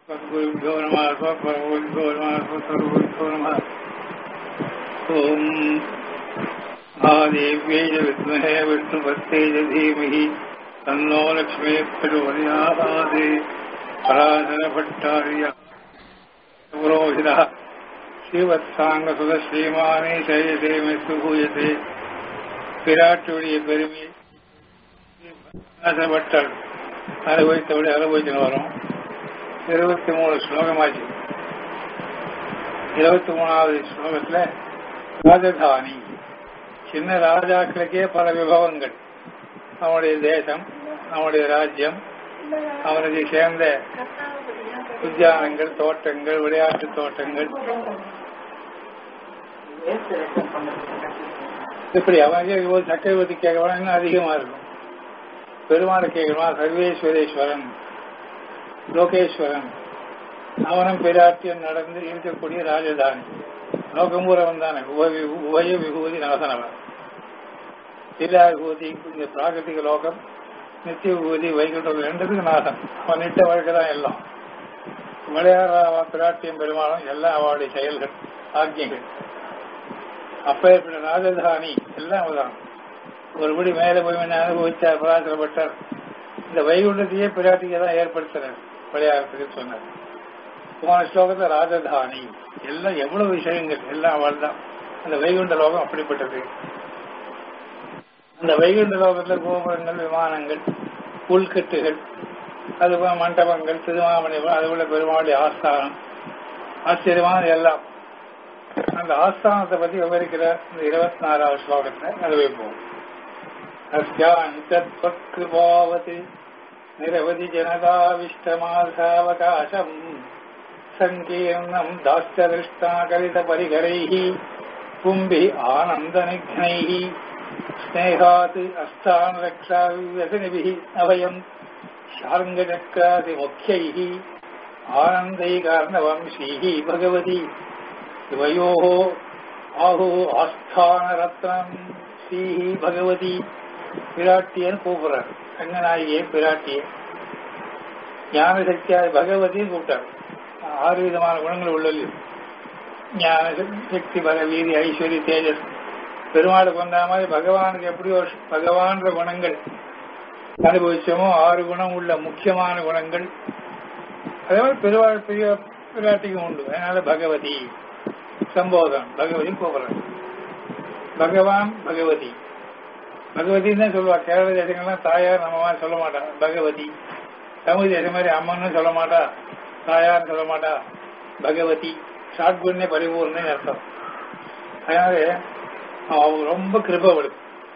गुरुभ्यो नमः स्वपरगुरुभ्यो नमः स्वसर्वगुरुभ्यो नमः ॐ आदेव्यै च विद्महे विष्णुपत्यै च धीमहि तन्नो लक्ष्मी प्रचोदयादे पराशरभट्टार्य पुरोहितः ஸ்ரீவத்சாங்கசுதஸ்ரீமானே சையசேமே சுகூயத்தே விராட்டுடைய பெருமை பட்டர் அனுபவித்தபடி அனுபவிச்சுன்னு வரும் இருபத்தி மூணு ஸ்லோகமாச்சு இருபத்தி மூணாவது ஸ்லோகத்துல ராஜதானி சின்ன ராஜாக்களுக்கே பல விபவங்கள் அவனுடைய தேசம் அவனுடைய ராஜ்யம் அவனுக்கு சேர்ந்த உத்தியானங்கள் தோட்டங்கள் விளையாட்டு தோட்டங்கள் இப்படி அவனுக்கு ஒரு சக்கரவர்த்தி கேட்கலாம் இன்னும் அதிகமா இருக்கும் பெருமாளை கேட்கலாம் சர்வேஸ்வரேஸ்வரன் லோகேஸ்வரன் அவனும் பிராட்டியம் நடந்து இருக்கக்கூடிய ராஜதானி லோகமூரவன் தானே உபய உபய விபூதி நாசனவன் எல்லா விபூதி இந்த பிராகிருத்திக லோகம் நித்திய விபூதி வைகுண்டம் ரெண்டுத்துக்கு நாசம் அவன் நிட்ட வாழ்க்கை தான் எல்லாம் விளையாடுற பிராட்டியம் பெருமாளும் எல்லாம் அவளுடைய செயல்கள் ஆக்கியங்கள் அப்பேற்பட்ட ராஜதானி எல்லாம் அவதான் ஒருபடி மேல போய் அனுபவிச்சார் பராசரப்பட்டார் இந்த வைகுண்டத்தையே பிராட்டியை தான் ஏற்படுத்தினார் விளையாடுறதுக்கு சொன்னார் போன ஸ்லோகத்துல ராஜதானி எல்லாம் எவ்வளவு விஷயங்கள் எல்லாம் அவள் தான் அந்த வைகுண்ட லோகம் அப்படிப்பட்டது அந்த வைகுண்ட லோகத்துல கோபுரங்கள் விமானங்கள் உள்கட்டுகள் அதுபோல மண்டபங்கள் திருமாமணி அதுபோல பெருமாளுடைய ஆஸ்தானம் ஆச்சரியமான எல்லாம் அந்த ஆஸ்தானத்தை பத்தி விவரிக்கிற இந்த இருபத்தி நாலாவது ஸ்லோகத்தை அனுபவிப்போம் அஸ்யாந்தத்வத்கிருபாவத் நிரவதி ஜனதாவிஷ்டமாசாவகாசம் சங்கீர்ணம் தாஸ்திருஷ்டாகரித பரிகரைः பும்பி ஆனந்தநிக்னைः ஸ்னேகாத் அஸ்தானரக்ஷாவியசனிभिः அபயம் शार्ङ्गचक्रादि मुख्यैः आनन्दैकार्णवंशीः भगवती शिवयोः आहुः आस्थानरत्नम् ஸ்ரீஹி பகவதி பிராட்டியன்னு கூப்பிடுறார் ரங்கநாயகியை பிராட்டிய ஞான சக்தியா பகவதி கூப்பிட்டார் ஆறு விதமான குணங்கள் உள்ளது ஞான சக்தி பகவீதி ஐஸ்வர்ய தேஜஸ் பெருமாளை கொண்டா மாதிரி பகவானுக்கு எப்படி ஒரு பகவான்ற குணங்கள் அனுபவிச்சோமோ ஆறு குணம் உள்ள முக்கியமான குணங்கள் அதே மாதிரி பெருவாழ் பெரிய பிராட்டிக்கும் உண்டு அதனால பகவதி சம்போதம் பகவதி கூப்பிடுறாங்க பகவான் பகவதி பகவதின்னு தான் சொல்லுவா கேரள தேசங்கள்லாம் தாயார் நம்ம மாதிரி சொல்ல மாட்டா பகவதி தமிழ் தேசம் மாதிரி அம்மன்னு சொல்ல மாட்டா தாயார்னு சொல்ல மாட்டா பகவதி ஷாட்குன்னே பரிபூர்ணே அர்த்தம் அதனால அவங்க ரொம்ப கிருபவடு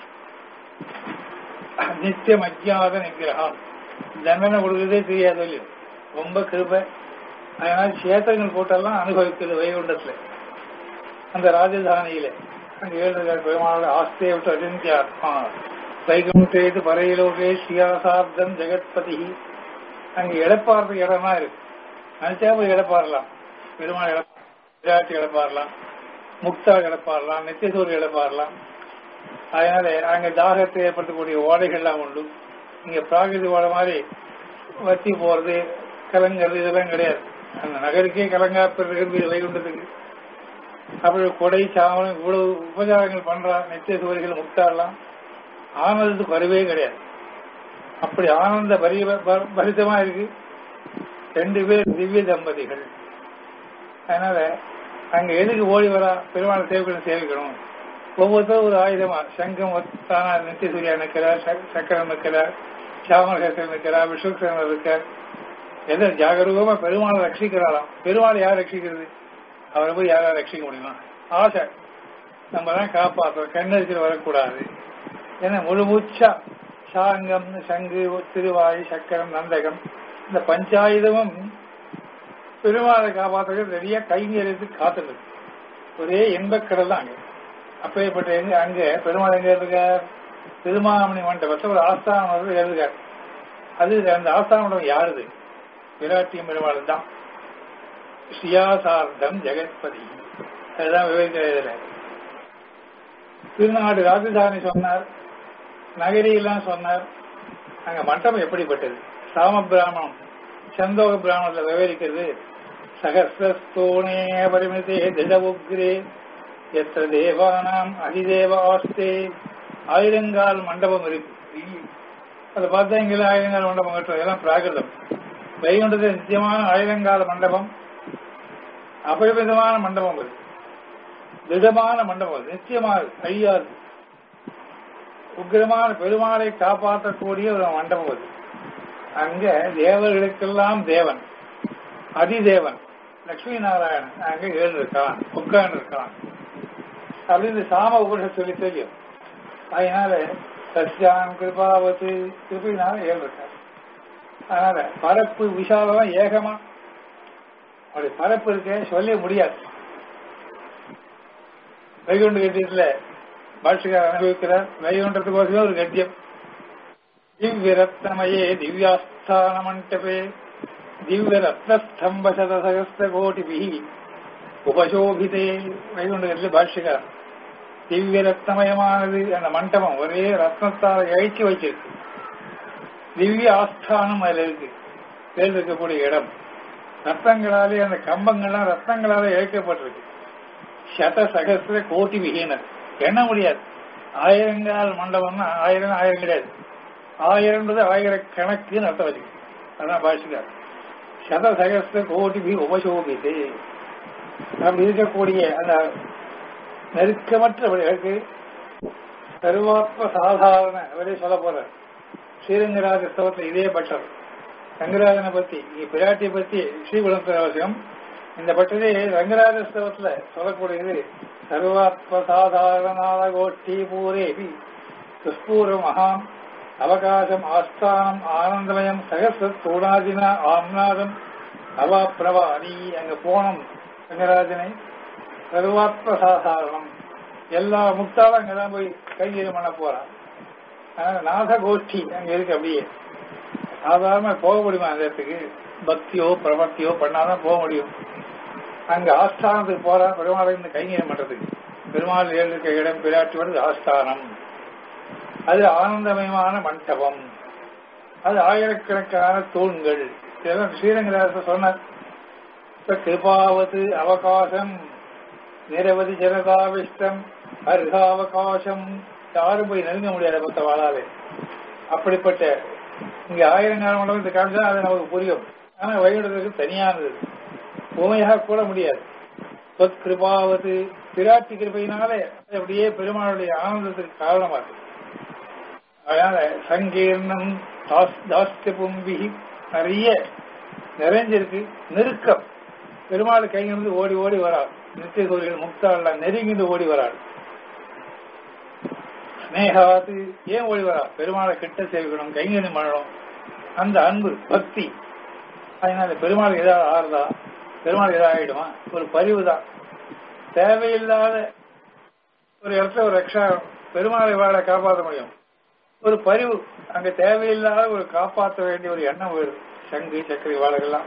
நித்தியம் அஜாத நிகிரகம் தண்டனை கொடுக்கறதே தெரியாது இல்லையோ ரொம்ப கிருப அதனால சேத்திரங்கள் போட்டெல்லாம் அனுபவிக்கிறது வைகுண்டத்துல அந்த ராஜதானியில அங்க ஏழு பெருமாளோட ஆஸ்தியை விட்டு அஜந்தியாத்மா வைகுண்டேது பரையிலோகே ஸ்ரீயாசாப்தம் ஜெகத்பதி அங்க இழப்பாடுறதுக்கு இடமா இருக்கு நினைச்சா போய் இழப்பாடலாம் பெருமாள் இழப்பா விராட்டி இழப்பாடலாம் முக்தா இழப்பாடலாம் நித்தியசூர் இழப்பாடலாம் அதனால அங்க தாகத்தை ஏற்படுத்தக்கூடிய ஓடைகள்லாம் உண்டு இங்க பிராகிருதி ஓடை மாதிரி வத்தி போறது கலங்கிறது இதெல்லாம் கிடையாது அந்த நகருக்கே கலங்கா பெறுகிறது வைகுண்டத்துக்கு அப்படி கொடை சாமலம் இவ்வளவு உபச்சாரங்கள் பண்றா நித்திய சுவரிகள் முக்தாடலாம் ஆனந்தத்துக்கு வரவே கிடையாது அப்படி ஆனந்த பரிதமா இருக்கு ரெண்டு பேர் திவ்ய தம்பதிகள் அதனால அங்க எதுக்கு ஓடி வரா பெருமாள் சேவைகள் சேவிக்கணும் ஒவ்வொருத்தரும் ஒரு ஆயுதமா சங்கம் தானா நித்திய சூர்யா நிற்கிறார் சக்கரம் நிற்கிறார் சாமரகத்தில் நிற்கிறார் விஸ்வசேனர் இருக்கார் எதை ஜாகரூகமா பெருமாளை ரட்சிக்கிறாராம் பெருமாள் யார் ரட்சிக்கிறது அவரை போய் யாராவது ரட்சிக்க முடியுமா ஆசை நம்ம தான் காப்பாற்றோம் கண்ணரிச்சல் வரக்கூடாது ஏன்னா முழு மூச்சா சாங்கம் சங்கு திருவாய் சக்கரம் நந்தகம் இந்த பஞ்சாயுதமும் பெருமாளை காப்பாற்றுறது நிறைய கைங்கரியத்து காத்துது ஒரே இன்பக்கடல் தான் அங்க அப்பேற்பட்ட எங்க அங்க பெருமாள் எங்க இருக்கார் திருமாமணி மண்டபத்தில் ஒரு ஆஸ்தானம் எழுதுகார் அது அந்த ஆஸ்தான மண்டபம் யாருது விராட்டியம் பெருமாள் தான் ஸ்ரீயாசார்த்தம் ஜெகத்பதி அதுதான் விவேக திருநாடு ராஜதானி சொன்னார் நகரியெல்லாம் சொன்னார் அங்க மண்டபம் எப்படிப்பட்டது சாம பிராமணம் சந்தோக பிராமணத்துல விவரிக்கிறது சகசிரஸ்தோணே பரிமிதே திட உக்ரே எத்த தேவானாம் அதிதேவ ஆஸ்தே ஆயிரங்கால் மண்டபம் இருக்கு அதை பார்த்தா இங்கே ஆயிரங்கால் மண்டபம் கட்டுறது எல்லாம் பிராகிருதம் வைகுண்டது நித்தியமான ஆயிரங்கால மண்டபம் அபரிமிதமான மண்டபம் அது திடமான மண்டபம் அது நிச்சயமாக அழியாது உக்கிரமான பெருமாளை காப்பாற்றக்கூடிய ஒரு மண்டபம் அது அங்க தேவர்களுக்கெல்லாம் தேவன் அதிதேவன் லட்சுமி நாராயணன் அங்க ஏழு இருக்கான் உட்கார்ந்து இருக்கான் அப்படின்னு சாம உபனிஷத் சொல்லி தெரியும் அதனால சத்யான் கிருபாவத்து கிருப்பினால ஏழு இருக்கான் அதனால பரப்பு விஷாலமா ஏகமா அப்படி பரப்பு இருக்க சொல்ல முடியாது வைகுண்ட கட்டியத்துல பாஷிகார் அனுபவிக்கிறார் வைகுண்டத்துக்கோசமே ஒரு கட்டியம் திவ்ய ரத்னமயே திவ்யாஸ்தான மண்டபே திவ்ய ரத்னஸ்தம்ப சதசகஸ்த கோட்டிபி உபசோபிதே வைகுண்ட கட்டில பாஷிகார் திவ்ய ரத்னமயமானது அந்த மண்டபம் ஒரே ரத்னத்தால் இழைச்சி வச்சிருக்கு திவ்ய ஆஸ்தானம் அதுல இருக்கு பேர் இருக்கக்கூடிய இடம் ரத்தங்களாலே அந்த கம்பங்கள்லாம் ரத்தங்களால இழைக்கப்பட்டிருக்கு சத சகசிர கோட்டி விகினர் எண்ண முடியாது ஆயிரங்கால் மண்டபம்னா ஆயிரம் ஆயிரம் கிடையாது ஆயிரம்ன்றது ஆயிரக்கணக்குன்னு அர்த்தம் வச்சு அதான் பாஷிக்கார் சத சகசிர கோட்டி பி உபசோபித்து அப்படி இருக்கக்கூடிய அந்த நெருக்கமற்றவர்களுக்கு சர்வாத்ம சாதாரண அவரே சொல்ல போறார் ஸ்ரீரங்கராஜ ஸ்தவத்தில் இதே பட்டம் ரங்கராஜனை பத்தி இங்க பிராட்டியை பத்தி ஸ்ரீகுலத்துல அவசியம் இந்த பட்டதே ரங்கராஜ ஸ்தவத்துல சொல்லக்கூடியது சர்வாத்ம சாதாரணாத கோட்டி பூரேபி துஷ்பூர மகாம் அவகாசம் ஆஸ்தானம் ஆனந்தமயம் சகச தூணாதினா ஆம்நாதம் அவா பிரபா நீ அங்க போனோம் ரங்கராஜனை சர்வாத்ம சாதாரணம் எல்லா முக்தாலும் அங்கதான் போய் கைங்கரியம் பண்ண போறான் அதனால நாத கோஷ்டி அங்க இருக்கு அப்படியே சாதாரண போக முடியுமா அந்த இடத்துக்கு பக்தியோ பிரபக்தியோ பண்ணாதான் போக முடியும் அங்க ஆஸ்தானத்துக்கு போறா பெருமாளை இந்த கைங்கரியம் பண்றதுக்கு பெருமாள் இருக்க இடம் பிராட்டி வருது ஆஸ்தானம் அது ஆனந்தமயமான மண்டபம் அது ஆயிரக்கணக்கான தூண்கள் இதெல்லாம் ஸ்ரீரங்கராச சொன்னார் இப்ப கிருபாவது அவகாசம் நிரவதி ஜனதாவிஷ்டம் அர்ஹாவகாசம் யாரும் போய் நெருங்க முடியாத மொத்த வாழாலே அப்படிப்பட்ட இங்க ஆயிரங்கால மண்டபத்தை காமிச்சா அது நமக்கு புரியும் ஆனா வழிபடுறதுக்கு தனியானது உமையாக கூட முடியாது சொத் கிருபாவது பிராட்டி கிருபையினாலே அது அப்படியே பெருமாளுடைய ஆனந்தத்துக்கு காரணமா இருக்கு அதனால சங்கீர்ணம் தாஸ்திய பும்பி நிறைய நிறைஞ்சிருக்கு நெருக்கம் பெருமாள் கையிலிருந்து ஓடி ஓடி வராள் நித்திய கோரிகள் முக்தாள் நெருங்கிட்டு ஓடி வராள் ஸ்னேகாது ஏன் ஓடி வரா பெருமாளை கிட்ட சேவிக்கணும் கைங்கரியம் பண்ணணும் அந்த அன்பு பக்தி அதனால பெருமாள் ஏதாவது ஆறுதா பெருமாள் ஏதாவது ஆயிடுமா ஒரு பரிவு தான் தேவையில்லாத ஒரு இடத்துல ஒரு எக்ஸ்ட்ரா பெருமாளை வாழ காப்பாற்ற முடியும் ஒரு பரிவு அங்க தேவையில்லாத ஒரு காப்பாற்ற வேண்டிய ஒரு எண்ணம் வரும் சங்கு சக்கரை வாழகெல்லாம்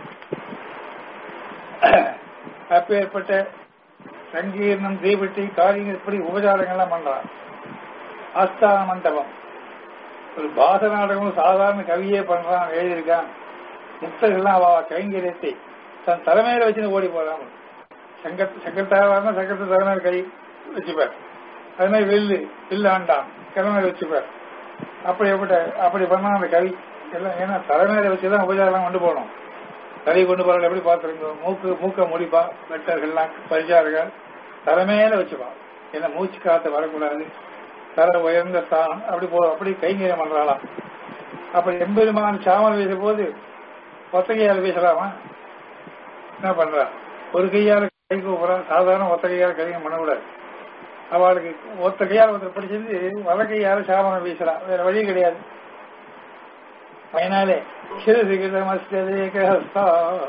அப்பேற்பட்ட சங்கீர்ணம் தீபட்டி காரியங்கள் இப்படி உபச்சாரங்கள்லாம் பண்றான் ஆஸ்தான மண்டபம் ஒரு பாச நாடகம் சாதாரண கவியே பண்றான் எழுதியிருக்கான் முக்தர்கள்லாம் அவ கைங்கரியத்தை தன் தலைமையில வச்சுன்னு ஓடி போறான் சங்கத் சக்கரத்தாரா சக்கரத்து தலைமையில கை வச்சுப்பார் அது மாதிரி வில்லு வில்லு ஆண்டான் தலைமையில வச்சுப்பார் அப்படி எப்படி அப்படி பண்ணா அந்த கவி எல்லாம் ஏன்னா தலைமையில வச்சுதான் உபச்சாரம் கொண்டு போகணும் தலை கொண்டு போறது எப்படி பார்த்துருங்க மூக்கு மூக்க முடிப்பா வெட்டர்கள்லாம் பரிசார்கள் தலைமையில வச்சுப்பா ஏன்னா மூச்சு காத்து வரக்கூடாது தர உயர்ந்த ஸ்தானம் அப்படி போ அப்படி கைங்கரியம் பண்றாளாம் அப்படி எம்பெருமான் சாமல் வீச போது ஒத்த கையால வீசலாமா என்ன பண்றா ஒரு கையால கை கூப்பிடா சாதாரண ஒத்த கையால கையம் பண்ணக்கூடாது அவளுக்கு ஒத்த கையால ஒருத்தர் பிடிச்சிருந்து வல கையால சாமனம் வீசலாம் வேற வழி கிடையாது அதனாலே சிறுசிகிதமஸ்தா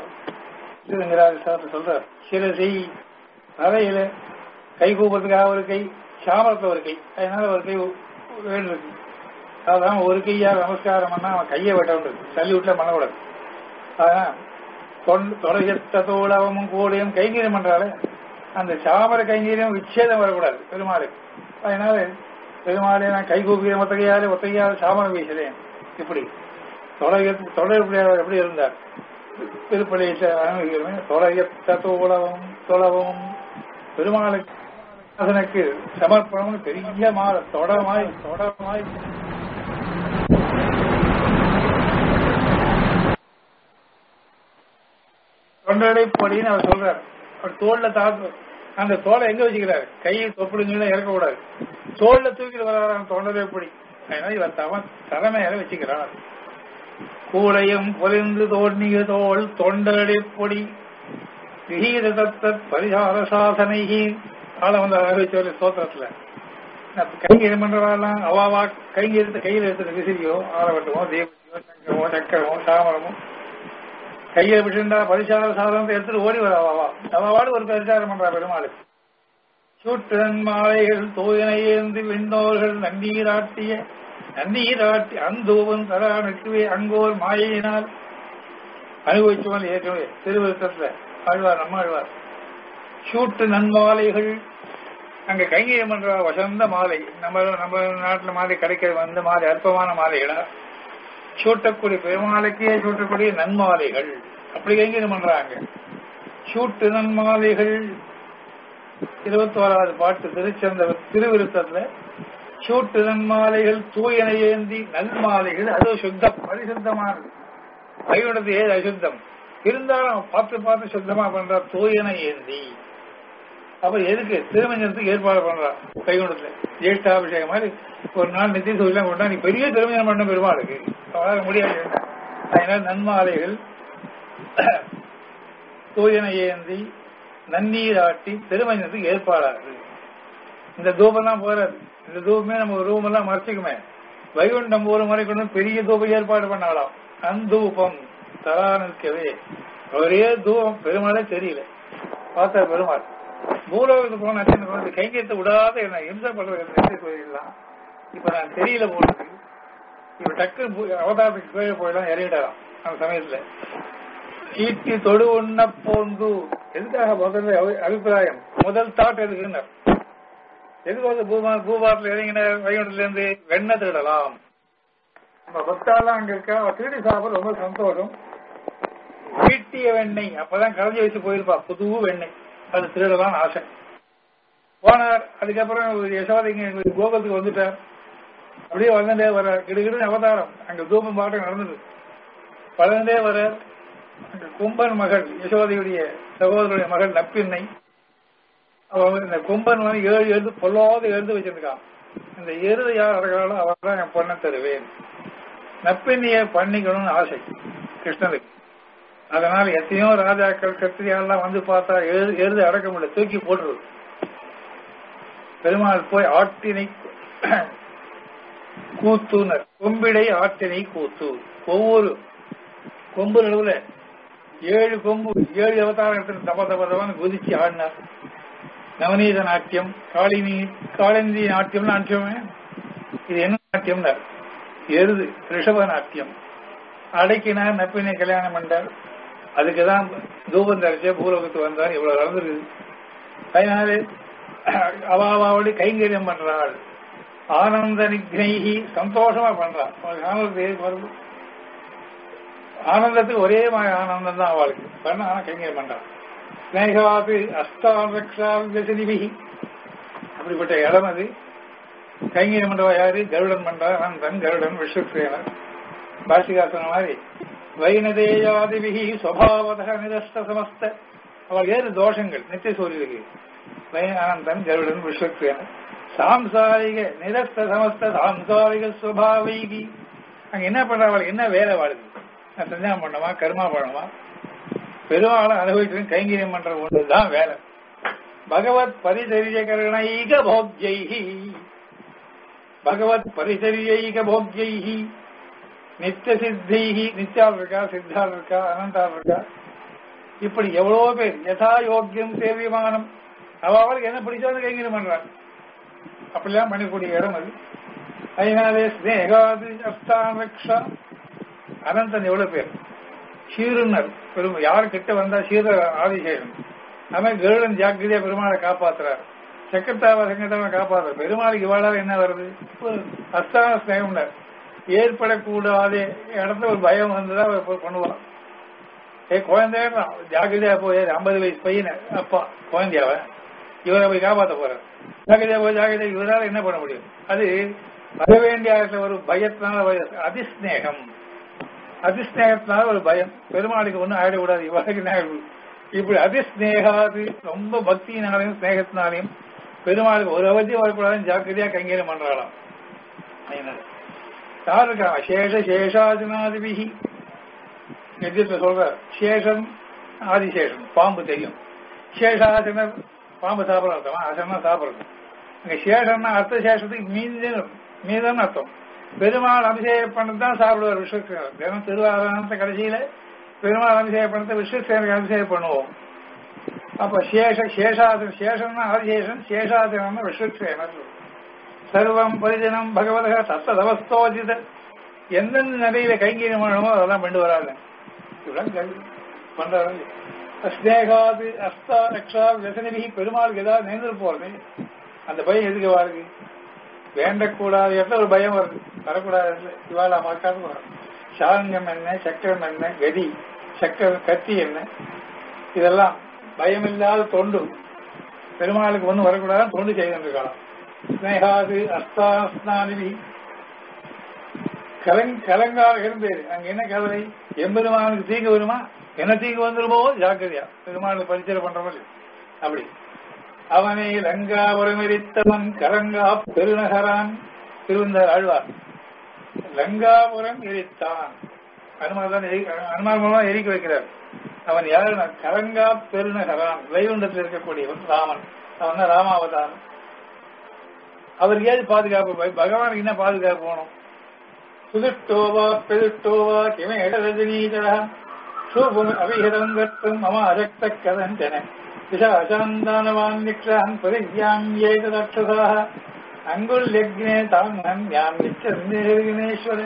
சொல்றார் சிறுசி தலையில கை கூப்பறதுக்காக ஒரு கை சாமரத்துல ஒரு கை அதனால ஒரு கை வேண்டிருக்கு அதான் ஒரு கையா நமஸ்காரம் பண்ணா அவன் கையை வெட்ட வேண்டியது சல்லி விட்டுல பண்ணக்கூடாது அதான் தொலைத்தோளவமும் கூடையும் கைங்கரியம் பண்றாலே அந்த சாமர கைங்கரியம் விச்சேதம் வரக்கூடாது பெருமாளுக்கு அதனால பெருமாளே நான் கை கூப்பிய ஒத்தகையாலே ஒத்தகையால சாமரம் வீசுறேன் இப்படி தொலைய தொடர்புடையவர் எப்படி இருந்தார் திருப்பலியிட்ட அனுமதிக்கிறேன் தொலையத்த தோளவும் தொலவும் பெருமாளுக்கு அதனுக்கு சமர்ப்பணம் பெரிய மாற தொடமாய் தொடமாய் தொண்டடை பொடின்னு அவர் சொல்றார் அவர் தோல்ல தாக்கு அந்த தோலை எங்க வச்சுக்கிறாரு கையை தொப்பிடுங்கள இறக்கக்கூடாது தோல்ல தூக்கிட்டு வர்றாராம் தொண்டரை பொடி அதனால இவர் தவன் தலைமையில வச்சுக்கிறார் கூடையும் பொலிந்து தோண்டிய தோல் தொண்டடை பொடி விஹீத தத்த பரிகார சாதனைகி ஆள வந்து அறிவிச்சவர் ஸ்தோத்திரத்துல கைங்கரியம் பண்றவாள்லாம் அவாவா கைங்கரித்த கையில் எடுத்த விசிறியோ ஆலவட்டமோ தேவத்தையோ சங்கமோ சக்கரமோ சாமரமோ கையை விட்டுண்டா பரிசார சாதனத்தை எடுத்துட்டு ஓடி வர அவாவா அவாவாடு ஒரு பரிசாரம் பண்றா பெருமாளுக்கு சூட்டுடன் மாலைகள் தூயனை ஏந்தி விண்ணோர்கள் நன்னீராட்டிய நன்னீராட்டி அந்தூவன் தரானுக்குவே அங்கோர் மாயினால் அனுபவிச்சவன் ஏற்கனவே திருவிருத்தத்துல ஆழ்வார் நம்ம ஆழ்வார் சூட்டு நன்மாலைகள் அங்க கைங்கரியம் பண்ற வசந்த மாலை நம்ம நம்ம நாட்டுல மாலை கிடைக்கிற வந்த மாலை அற்பமான மாலைகளா சூட்டக்கூடிய பெருமாளுக்கே சூட்டக்கூடிய நன்மாலைகள் அப்படி கைங்கரியம் பண்றாங்க சூட்டு நன்மாலைகள் இருபத்தி ஓராவது பாட்டு திருச்சந்த திருவிருத்தத்துல சூட்டு நன்மாலைகள் தூயன ஏந்தி நன்மாலைகள் அது சுத்தம் பரிசுத்தமானது கைவிடது ஏது அசுத்தம் இருந்தாலும் பார்த்து பார்த்து சுத்தமா பண்றா தூயன ஏந்தி அப்ப எதுக்கு திருமஞ்சனத்துக்கு ஏற்பாடு பண்றான் கைகுண்டத்துல ஜேஷ்டாபிஷேகம் மாதிரி ஒரு நாள் நித்திய சூழலாம் கொண்டா நீ பெரிய திருமஞ்சனம் பண்ண பெருமாளுக்கு அவரால் முடியாது அதனால நன்மாலைகள் தூயன ஏந்தி நன்னீராட்டி திருமஞ்சனத்துக்கு ஏற்பாடாகுது இந்த தூபம் தான் போறாது இந்த தூபமே நம்ம ரூம் எல்லாம் மறைச்சிக்குமே வைகுண்டம் ஒரு முறை கொண்டு பெரிய தூபம் ஏற்பாடு பண்ணாலாம் அந்தூபம் தரா நிற்கவே ஒரே தூபம் பெருமாளே தெரியல பார்த்தா பெருமாள் பூலோகத்துக்கு போன அச்சனை கைங்கத்தை விடாத என்ன இம்சை பண்றது போயிடலாம் இப்ப நான் தெரியல போனது இப்ப டக்கு அவதாரத்துக்கு கீழே போயிடலாம் இறங்கிடலாம் அந்த சமயத்துல ஈட்டி தொடு உண்ண போந்து எதுக்காக முதல்ல அபிப்பிராயம் முதல் தாட் எதுக்குன்னு எதுக்கு வந்து பூமா பூபாரத்தில் இறங்கின வைகுண்டத்துல இருந்து வெண்ணெய் திருடலாம் நம்ம பக்தாலாம் அங்க இருக்கா அவ திருடி சாப்பிட ரொம்ப சந்தோஷம் ஈட்டிய வெண்ணெய் அப்பதான் கரைஞ்சி வச்சு போயிருப்பா புது வெண்ணெய் அது திருடலாம் ஆசை போனார் அதுக்கப்புறம் யசோதைங்க கோகுலத்துக்கு வந்துட்டார் அப்படியே வளர்ந்தே வர கிடுகிடு அவதாரம் அங்க தூபம் பாட்டம் நடந்தது வளர்ந்தே வர அங்க கும்பன் மகள் யசோதையுடைய சகோதரருடைய மகள் நப்பின்னை அவன் இந்த கும்பன் வந்து ஏழு எழுது பொல்லாத எழுந்து வச்சிருக்கான் இந்த எருது யார் அடக்கிறாளோ அவர் தான் என் பொண்ணை தருவேன் நப்பின்னைய பண்ணிக்கணும்னு ஆசை கிருஷ்ணனுக்கு அதனால எத்தனையோ ராஜாக்கள் கத்திரியாலாம் வந்து பார்த்தா எழுது எழுது அடக்க முடியல தூக்கி போட்டுருது பெருமாள் போய் ஆட்டினை கூத்துனர் கொம்பிடை ஆட்டினை கூத்து ஒவ்வொரு கொம்பு நடுவுல ஏழு கொம்பு ஏழு அவதாரத்தில் தப தப தபான்னு குதிச்சு ஆடினார் நவநீத நாட்டியம் காளினி காளிந்தி நாட்டியம் நாட்டியமே இது என்ன நாட்டியம்னார் எருது ரிஷப நாட்டியம் அடக்கினார் நப்பினை கல்யாணம் பண்ணார் அதுக்குதான் தூபம் தரிச்ச பூலோகத்துக்கு வந்தார் இவ்வளவு நடந்திருக்கு அதனால அவாவாவோடு கைங்கரியம் பண்றாள் ஆனந்த நிக்னைகி சந்தோஷமா பண்றான் ஆனந்தத்துக்கு வருது ஆனந்தத்துக்கு ஒரே மாதிரி ஆனந்தம் தான் அவளுக்கு பண்ண ஆனா கைங்கரியம் பண்றான் ஸ்னேகாபி அஷ்டாவக்ஷாவிபி அப்படிப்பட்ட இடம் அது கைங்கரியம் பண்றவா யாரு கருடன் பண்றா அனந்தன் கருடன் விஸ்வக்சேனர் பாஷிகாசன மாதிரி வைனதேயாதிபிகி சுவாவத நிரஸ்த சமஸ்த அவள் ஏறு தோஷங்கள் நித்திய சூரியனுக்கு வைனானந்தன் கருடன் விஸ்வக்சேனர் சாம்சாரிக நிரஸ்த சமஸ்த சாம்சாரிக சுவாவைகி அங்க என்ன பண்ற அவளுக்கு என்ன வேலை வாழுது நான் சந்தியாகம் பண்ணமா கர்மா பண்ணமா பெருமாளை அனுபவிச்சு கைங்கரியம் பண்ற ஒன்றுதான் வேலை பகவத் பரிசரியகரணைக போக்யைஹி பகவத் பரிசரியைக போக்யைஹி நித்திய சித்தைஹி நித்யால் இருக்கா சித்தால் இருக்கா அனந்தால் இருக்கா இப்படி எவ்வளவோ பேர் யதா யோக்கியம் சேவியமானம் அவளுக்கு என்ன பிடிச்சாலும் கைங்கரியம் பண்றாங்க அப்படிலாம் பண்ணக்கூடிய இடம் அது அதனாலே ஸ்னேகாதி அஸ்தானக்ஷா அனந்தன் எவ்வளவு பேர் சீருனர் பெரும் யார் கிட்ட வந்தா சீர ஆதிசேஷன் அவன் கருடன் ஜாக்கிரதையா பெருமாளை காப்பாத்துறார் சக்கரத்தாவ சங்கத்தாவ காப்பாத்துற பெருமாளுக்கு இவாளால என்ன வருது ஒரு அஸ்தான ஸ்நேகம்னர் ஏற்படக்கூடாத இடத்துல ஒரு பயம் வந்துதான் அவர் பண்ணுவான் ஏ குழந்தைன்னா ஜாக்கிரதையா போய் ஐம்பது வயசு பையன் அப்பா குழந்தையாவ இவரை போய் காப்பாத்த போறார் ஜாக்கிரதையா போய் ஜாக்கிரதை இவரால் என்ன பண்ண முடியும் அது வர வேண்டிய இடத்துல ஒரு பயத்தினால வர- அதிஸ்நேகம் அதிஸ்நேகத்தினால ஒரு பயம் பெருமாளுக்கு ஒன்றும் ஆயிடக்கூடாது இவருக்கு என்ன ஆயிடும்? இப்படி அதிஸ்நேகாது ரொம்ப பக்தியினாலையும் ஸ்நேகத்தினாலையும் பெருமாளுக்கு ஒரு அவதியும் வரக்கூடாதுன்னு ஜாக்கிரதையா கைங்கரியம் பண்றாளாம் என்ன யார் இருக்கா சேஷ சேஷாதினாதிபிகி எதிர்த்து சொல்ற சேஷன் ஆதிசேஷன் பாம்பு தெரியும் சேஷாசனர் பாம்பு சாப்பிடறது அசனா சாப்பிடுறது இங்க சேஷன்னா அர்த்த சேஷத்துக்கு மீன் மீதம் அர்த்தம் பெருமாள் அபிஷேகம் பண்ணது தான் சாப்பிடுவார் விஸ்வசேனர் தினம் திருவாரணத்தை கடைசியில பெருமாள் அபிஷேகம் பண்ணதை விஸ்வசேனருக்கு அபிஷேகம் பண்ணுவோம் அப்ப சேஷ சேஷாசன் சேஷன்னா ஆதிசேஷன் சேஷாசனா விஸ்வசேனர் சர்வம் பரிஜனம் பகவத தத்ததவஸ்தோஜித எந்தெந்த நிலையில கைங்கரியம் பண்ணணுமோ அதெல்லாம் பண்ணி வராங்க இப்படிலாம் கை- பண்றாரு ஸ்னேகாது அஸ்தா ரக்ஷா व्यसனிபிகி பெருமாளுக்கு ஏதாவது நேர்ந்து போறது அந்த பயம் எதுக்கு வாருக்கு வேண்டக்கூடாத இடத்துல ஒரு பயம் வருது வரக்கூடாத இடத்துல இவாள மறக்காது வரும் சாரங்கம் என்ன சக்கரம் என்ன கதி சக்கரம் கத்தி என்ன இதெல்லாம் பயமில்லாத தொண்டு பெருமாளுக்கு ஒண்ணு வரக்கூடாது தொண்டு செய்திருக்கலாம் ஸ்னேகாது அஸ்தாஸ்னானிபி கலங் கலங்காத இருந்தேரு அங்க என்ன கவலை எம்பெருமானுக்கு தீங்கு வருமா என்ன தீங்கு வந்துருமோ ஜாக்கிரதையா பெருமாளுக்கு பரிச்சயம் பண்றவங்க அப்படி அவனை லங்காபுரம் எரித்தவன் கலங்கா பெருநகரான் திருவந்தார் ஆழ்வார் லங்காபுரம் எரித்தான் அனுமார் தான் எரி- அனுமார் மூலமா எரிக்க வைக்கிறார் அவன் யாருன்னா கலங்கா பெருநகரான் வைகுண்டத்தில் இருக்கக்கூடியவன் ராமன் அவன் தான் ராமாவதாரம் அவருக்கு ஏது பாதுகாப்பு ப- பகவானுக்கு என்ன பாதுகாப்பு வேணும் சுதிஷ்டோவா பெருஷ்டோவா கிமே ரஜனீதரா சூபம் அபிஹிதம் கர்த்தும் மம அசக்த கதஞ்சன பிசாசாந்தானவான் நிக்ஷான் பரித்யாம் ஏகதக்ஷசாக அங்குல்யக்னே தாம் நன்யாம் நிச்சந்தேகினேஸ்வரே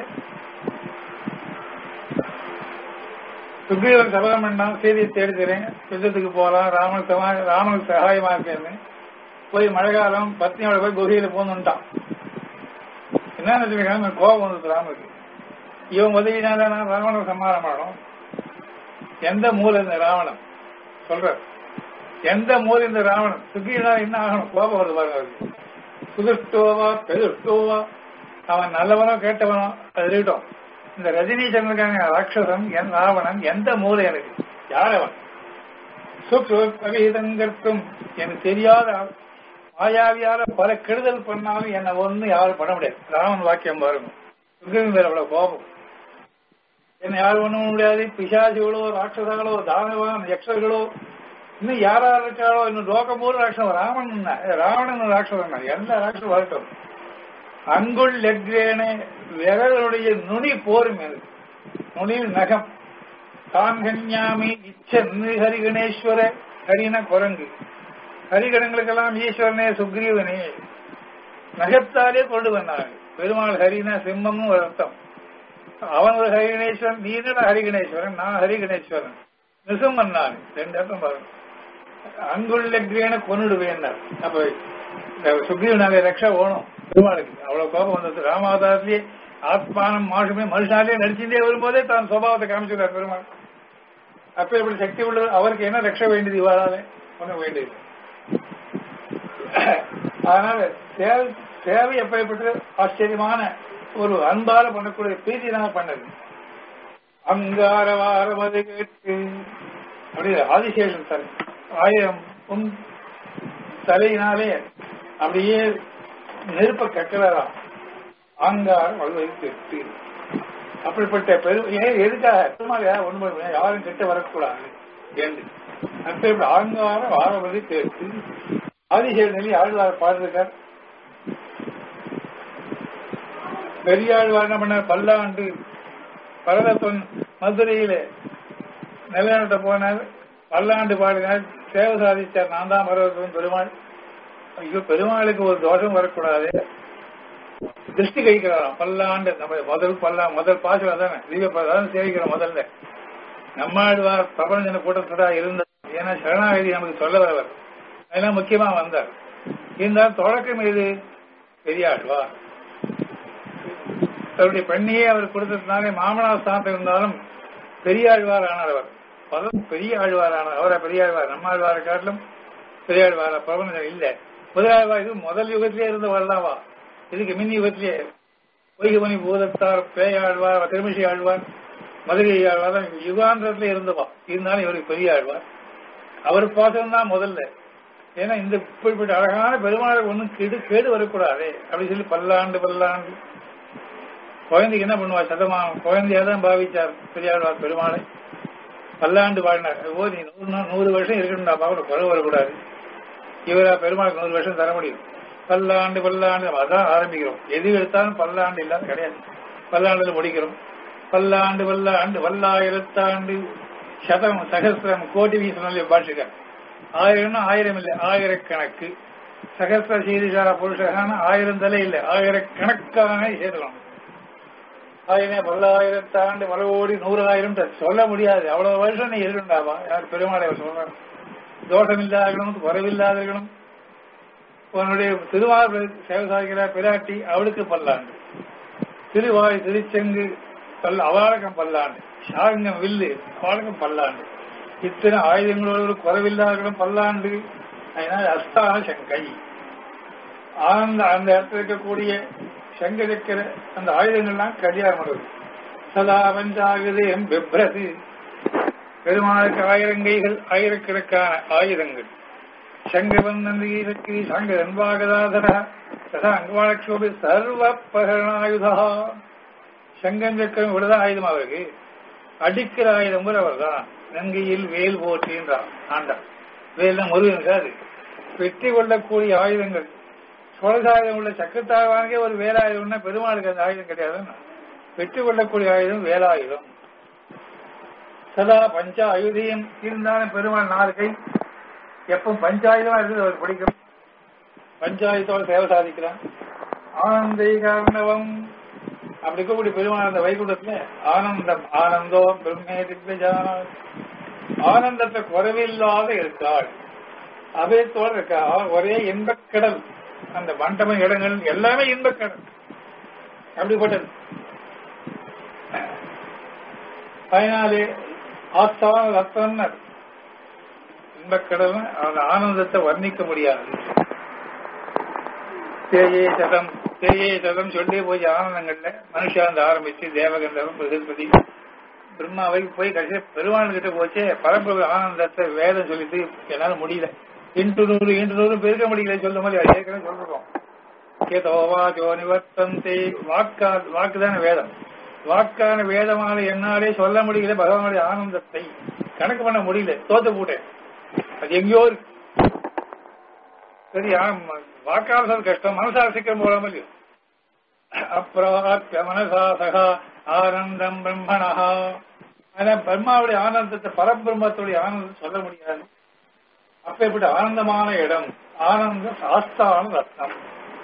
சுக்ரீவன் சபதம் பண்ணான் செய்தியை தேடுகிறேன் யுத்தத்துக்கு போலாம் ராமனுக்கு சமா- ராமனுக்கு சகாயமா இருக்கேன்னு போய் மழை காலம் பத்னியோட போய் குகையில போந்துட்டான் என்ன நினைச்சுக்காம கோபம் வந்தது ராமனுக்கு இவன் உதவினால நான் ராவணனை சம்மாரம் பண்ணணும் எந்த மூல இந்த ராவணன் சொல்ற எந்த மூல இந்த ராவணன் சுக்ரீவனால என்ன ஆகணும் கோபம் வருது பாருங்க அவருக்கு சுதுஷ்டோவா பெருஷ்டோவா அவன் நல்லவனோ கேட்டவனோ அது இருக்கட்டும் இந்த ரஜினி சந்திரகான ராட்சசன் என் ராவணன் எந்த மூலை எனக்கு யார் அவன் சுக் சுக் அவிதங்கர்த்தும் எனக்கு தெரியாத ஆள். மாயாவியால பல கெடுதல் பண்ணாலும் என்ன ஒண்ணு யாரும் பண்ண முடியாது ராமன் வாக்கியம் பாருங்க சுக்ரீவன் மேல அவ்வளவு கோபம் என்ன யாரும் ஒண்ணும் பண்ண முடியாது பிசாசிகளோ ராட்சசங்களோ தானவான் யக்ஷர்களோ இன்னும் யாரா இருக்காளோ இன்னும் லோகபூர் ராட்சசம் ராமன் என்ன? ராவணன் ராட்சசன் தான். எல்லா ராட்சசம் வரட்டும் அங்குள் லெக்ரேனே விரலுடைய நுனி போரும் அது நுனியில் நகம் தான் கன்யாமி இச்சன்னு ஹரிகணேஸ்வர ஹரின குரங்கு ஹரிகணங்களுக்கெல்லாம் ஈஸ்வரனே சுக்ரீவனே நகத்தாலே கொண்டு வந்தாங்க பெருமாள் ஹரினா சிம்மம்னு ஒரு அர்த்தம் அவன் ஒரு ஹரிகணேஸ்வரன் நீ என்னடா ஹரிகணேஸ்வரன் நான் ஹரிகணேஸ்வரன் நிசம்மன் நான் ரெண்டு அர்த்தம் பாருங்க அங்குள்ள கிரேன கொன்னுடுவேன் அப்ப இந்த சுக்ரீவனாலே ரக்ஷா ஓணும் பெருமாளுக்கு அவ்வளவு கோபம் வந்தது ராமாவதாரத்திலேயே ஆத்மானம் மாஷுமே மனுஷனாலே நடிச்சுட்டே வரும்போதே தான் சுபாவத்தை காமிச்சுட்டார் பெருமாள் அப்ப இப்படி சக்தி உள்ளது அவருக்கு என்ன ரக்ஷ வேண்டியது இவாளால ஒண்ணு வேண்டியது அதனால சேவை சேவை எப்படிப்பட்ட ஆச்சரியமான ஒரு அன்பால பண்ணக்கூடிய பிரீதினால பண்ணது அங்கார வாரமது கேட்டு அப்படி ஆதிசேஷன் தலை ஆயிரம் பொன் தலையினாலே அப்படியே நெருப்ப கட்டுறாராம் ஆங்காரம் வலுவை கேட்டு அப்படிப்பட்ட பெரு ஏன் எதுக்காக பெருமாள் யாரும் ஒண்ணு பண்ண யாரும் கிட்ட வரக்கூடாது என்று அப்ப ஆங்காரம் வாரமது கேட்டு ஆதிசேஷன் சொல்லி ஆழ்வார் பாடுறார் பெரியாழ்வார் என்ன பண்ணார் பல்லாண்டு பரதப்பன் மதுரையில நிலைநாட்ட போனார் பல்லாண்டு பாடினார் சேவை சாதிச்சார் நான் தான் பரதப்பன் பெருமாள் ஐயோ பெருமாளுக்கு ஒரு தோஷம் வரக்கூடாது திருஷ்டி கழிக்கிறாராம் பல்லாண்டு நம்ம முதல் பல்லா முதல் பாசம் அதானே தீப அதான் சேவிக்கிறோம் முதல்ல நம்மாழ்வார் பிரபஞ்சன கூட்டத்தோட இருந்தார் ஏன்னா சரணாகதி நமக்கு சொல்ல வரவர் அதெல்லாம் முக்கியமா வந்தார் இருந்தால் தொடக்கம் எது பெரியாழ்வார் அவருடைய பெண்ணையே அவர் கொடுத்ததுனாலே மாமனார் ஸ்தானத்தில் இருந்தாலும் பெரியாழ்வார் ஆனார் அவர் பதம் பெரிய ஆழ்வார் ஆனார் அவரை பெரியாழ்வார் நம்மாழ்வாரை காட்டிலும் பெரியாழ்வார பிரபஞ்சம் இல்ல முதலாழ்வார் இது முதல் யுகத்திலே இருந்த வரலாவா இதுக்கு மின் யுகத்திலே பொய்கமணி பூதத்தார் பேயாழ்வார் திருமிஷி ஆழ்வார் மதுரை ஆழ்வார் தான் யுகாந்திரத்திலே இருந்தவா இருந்தாலும் இவருக்கு பெரிய ஆழ்வார் அவர் பாசம் தான் முதல்ல ஏன்னா இந்த இப்படிப்பட்ட அழகான பெருமாளுக்கு ஒன்றும் கெடு கேடு வரக்கூடாது அப்படி சொல்லி பல்லாண்டு பல்லாண்டு குழந்தைக்கு என்ன பண்ணுவா சதமானம் குழந்தையா தான் பாவிச்சார் பெரியாழ்வார் பெருமாளை பல்லாண்டு வாழ்னார் ஓ நீ நூறு நா- நூறு வருஷம் இருக்கணும்டா பார்க்கணும் குறை வரக்கூடாது இவரா பெருமாளுக்கு நூறு வருஷம் தர முடியும் பல்லாண்டு பல்லாண்டு நம்ம அதான் ஆரம்பிக்கிறோம் எது எடுத்தாலும் பல்லாண்டு இல்லாத கிடையாது பல்லாண்டுல முடிக்கிறோம் பல்லாண்டு பல்லாண்டு வல்லாயிரத்தாண்டு சதம் சகசிரம் கோடி வீசனாலே பாஷிக்க ஆயிரம்னா ஆயிரம் இல்லை ஆயிரக்கணக்கு சகசிர சீரிசார புருஷகான ஆயிரம் தலை இல்லை ஆயிரக்கணக்கான சேர்க்கலாம் ஆயிரம் பல்லாயிரத்தாண்டு மலவோடி நூறாயிரம் த- சொல்ல முடியாது அவ்வளவு வருஷம் நீ இருக்கண்டாவா யார் பெருமாளை அவர் சொல்றாங்க தோஷம் இல்லாதவர்களும் குறைவில்லாதவர்களும் உன்னுடைய திருவாரூர் சேவை சாதிக்கிற பிராட்டி அவளுக்கு பல்லாண்டு திருவாய் திருச்செங்கு பல்ல அவளுக்கும் பல்லாண்டு சாரங்கம் வில்லு அவளுக்கும் பல்லாண்டு இத்தனை ஆயுதங்களோடு குறைவில்லாதவர்களும் பல்லாண்டு அதனால அஸ்தான சங்கை ஆனந்த அந்த இடத்துல இருக்கக்கூடிய சங்க சக்கர அந்த ஆயுதங்கள்லாம் கல்யாணம் வருது சதா பஞ்சாகுது எம் பிப்ரது பெருமாளுக்கு ஆயிரங்கைகள் ஆயிரக்கணக்கான ஆயுதங்கள் சங்கவந்தந்தி சக்தி சங்க அன்பாகதாதர ததா அங்கவாளக்ஷோபி சர்வ பகரணாயுதா சங்கம் சக்கரம் இவ்வளவுதான் ஆயுதம் அவருக்கு அடிக்கிற ஆயுதம் கூட அவர் தான் நங்கையில் வேல் போற்றின்றார் ஆண்டா வேல்னா முருகன் இருக்காது வெற்றி கொள்ளக்கூடிய ஆயுதங்கள் சோழசாயுதம் உள்ள சக்கரத்தாழ்வானுக்கே ஒரு வேலாயுதம்னா பெருமாளுக்கு அந்த ஆயுதம் கிடையாதுன்னா வெற்றி கொள்ளக்கூடிய ஆயுதம் வேலாயுதம் சதா பஞ்ச ஆயுதியம் இருந்தாலும் பெருமாள் நாலு கை எப்பவும் பஞ்சாயுதமா இருக்குது அவர் பிடிக்கும் பஞ்சாயுதத்தோட சேவை சாதிக்கிறான் ஆனந்தை காரணவம் அப்படி இருக்கக்கூடிய பெருமாள் அந்த வைகுண்டத்துல ஆனந்தம் ஆனந்தோ பிரம்மே திவ்யஜான ஆனந்தத்தை குறைவில்லாத இருக்காள் அபயத்தோட இருக்கா அவன் ஒரே இன்பக்கடல் அந்த மண்டபம் இடங்கள் எல்லாமே இன்பக்கடல் அப்படிப்பட்டது அதனாலே ஆஸ்தான ரத்தன்னர் இன்பக்கடல் அந்த ஆனந்தத்தை வர்ணிக்க முடியாது தேயே சதம் தேயே சதம் சொல்லி போய் ஆனந்தங்கள்ல மனுஷாந்த ஆரம்பிச்சு தேவகந்தரம் பிரகஸ்பதி பிரம்மா வரைக்கும் போய் கடைசியா பெருமாள் கிட்ட போச்சே பரம்பரை ஆனந்தத்தை வேதம் சொல்லிட்டு என்னால முடியல இன்று நூறு இன்று நூறு பெருக்க முடியல சொல்ல மாதிரி அது ஏற்கனவே சொல்றோம் கேதோவா ஜோ நிவர்த்தந்தே வாக்கா வாக்குதான வேதம் வாக்கான வேதமான என்னாலே சொல்ல முடியல பகவானுடைய ஆனந்தத்தை கணக்கு பண்ண முடியல தோத்து போட்டேன் அது எங்கேயோ இருக்கு சரி ஆமா, வாக்கால் சொல்ல கஷ்டம் மனசால் சீக்கிரம் போடாமல் இல்லையோ அப்பிராப்ய மனசா சகா ஆனந்தம் பிரம்மணஹா ஆனா பிரம்மாவுடைய ஆனந்தத்தை பரபிரம்மத்துடைய ஆனந்தத்தை சொல்ல முடியாது அப்பேற்பட்ட ஆனந்தமான இடம் ஆனந்த சாஸ்தான ரத்னம்